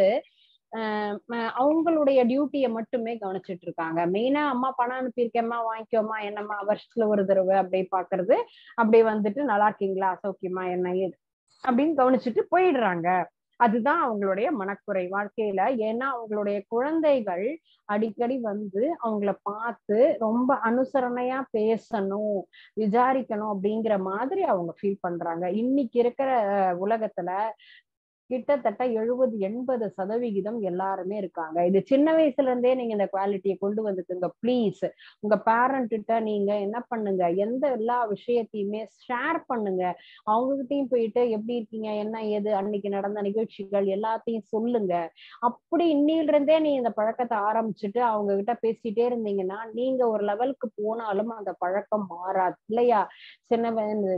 அவங்களுடைய டியூட்டியை மட்டுமே கவனிச்சிட்டு இருக்காங்க மெயினா அம்மா பணம் அனுப்பியிருக்கேம்மா வாங்கிக்கோமா என்னம்மா வருஷத்துல ஒரு தடவை அப்படி பாக்குறது அப்படி வந்துட்டு நல்லா இருக்கீங்களா சௌக்கியமா என்ன ஏது அப்படின்னு கவனிச்சுட்டு போயிடுறாங்க அதுதான் அவங்களுடைய மனக்குறை வாழ்க்கையில ஏன்னா அவங்களுடைய குழந்தைகள் அடிக்கடி வந்து அவங்கள பார்த்து ரொம்ப அனுசரணையா பேசணும் விசாரிக்கணும் அப்படிங்கிற மாதிரி அவங்க ஃபீல் பண்றாங்க இன்னைக்கு இருக்கிற உலகத்துல கிட்டத்தட்ட எழுபது எண்பது சதவிகிதம் எல்லாருமே இருக்காங்க இது சின்ன வயசுல இருந்தே நீங்க இந்த குவாலிட்டியை கொண்டு வந்துக்குங்க ப்ளீஸ் உங்க பேரண்ட் கிட்ட நீங்க என்ன பண்ணுங்க எந்த எல்லா விஷயத்தையுமே ஷேர் பண்ணுங்க அவங்ககிட்டயும் போயிட்டு எப்படி இருக்கீங்க என்ன ஏது அன்னைக்கு நடந்த நிகழ்ச்சிகள் எல்லாத்தையும் சொல்லுங்க அப்படி இன்னில இருந்தே நீ இந்த பழக்கத்தை ஆரம்பிச்சுட்டு அவங்க கிட்ட பேசிட்டே இருந்தீங்கன்னா நீங்க ஒரு லெவலுக்கு போனாலும் அந்த பழக்கம் மாறாது இல்லையா சின்ன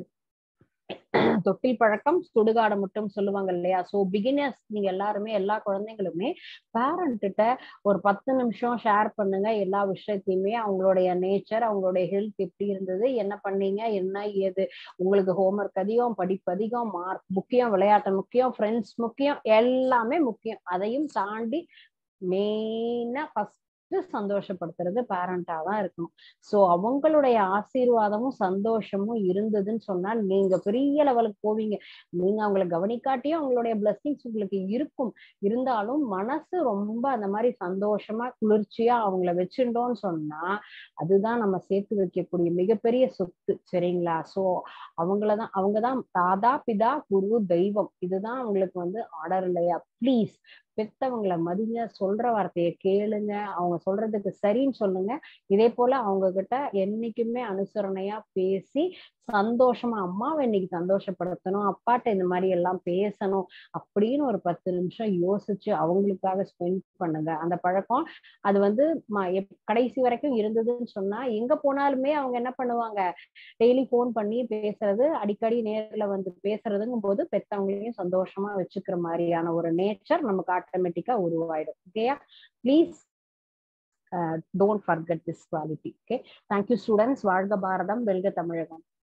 தொட்டில் பழக்கம் சுடுகாடு மட்டும் சொல்லுவாங்க இல்லையா சோ பிகினர்ஸ் நீங்க எல்லாருமே எல்லா குழந்தைங்களுமே பேரண்ட் கிட்ட ஒரு பத்து நிமிஷம் ஷேர் பண்ணுங்க எல்லா விஷயத்தையுமே அவங்களுடைய நேச்சர் அவங்களுடைய ஹெல்த் எப்படி இருந்தது என்ன பண்ணீங்க என்ன ஏது உங்களுக்கு ஹோம்ஒர்க் அதிகம் படிப்பு அதிகம் மார்க் முக்கியம் விளையாட்டு முக்கியம் ஃப்ரெண்ட்ஸ் முக்கியம் எல்லாமே முக்கியம் அதையும் தாண்டி மெயினா ஃபர்ஸ்ட் சந்தோஷப்படுத்துறது பேரண்டா தான் இருக்கணும் சோ அவங்களுடைய ஆசீர்வாதமும் சந்தோஷமும் இருந்ததுன்னு சொன்னா நீங்க பெரிய லெவலுக்கு போவீங்க நீங்க அவங்களை கவனிக்காட்டியும் அவங்களுடைய பிளஸ்ஸிங்ஸ் உங்களுக்கு இருக்கும் இருந்தாலும் மனசு ரொம்ப அந்த மாதிரி சந்தோஷமா குளிர்ச்சியா அவங்கள வச்சுட்டோம்னு சொன்னா அதுதான் நம்ம சேர்த்து வைக்கக்கூடிய மிகப்பெரிய சொத்து சரிங்களா சோ அவங்களதான் அவங்கதான் தாதா பிதா குரு தெய்வம் இதுதான் அவங்களுக்கு வந்து ஆர்டர் இல்லையா ப்ளீஸ் பெத்தவங்களை மதிங்க சொல்ற வார்த்தையை கேளுங்க அவங்க சொல்றதுக்கு சரின்னு சொல்லுங்க இதே போல அவங்க கிட்ட என்னைக்குமே அனுசரணையா பேசி சந்தோஷமா அம்மாவை இன்னைக்கு சந்தோஷப்படுத்தணும் அப்பாட்ட இந்த மாதிரி எல்லாம் பேசணும் அப்படின்னு ஒரு பத்து நிமிஷம் யோசிச்சு அவங்களுக்காக ஸ்பெண்ட் பண்ணுங்க அந்த பழக்கம் அது வந்து கடைசி வரைக்கும் இருந்ததுன்னு சொன்னா எங்க போனாலுமே அவங்க என்ன பண்ணுவாங்க டெய்லி போன் பண்ணி பேசுறது அடிக்கடி நேர்ல வந்து பேசுறதுங்கும் போது பெத்தவங்களையும் சந்தோஷமா வச்சுக்கிற மாதிரியான ஒரு நேச்சர் நமக்கு ஆட்டோமேட்டிக்கா உருவாயிடும் ஓகேயா please don't forget this quality okay thank you students வாழ்க பாரதம் வெல்க தமிழகம்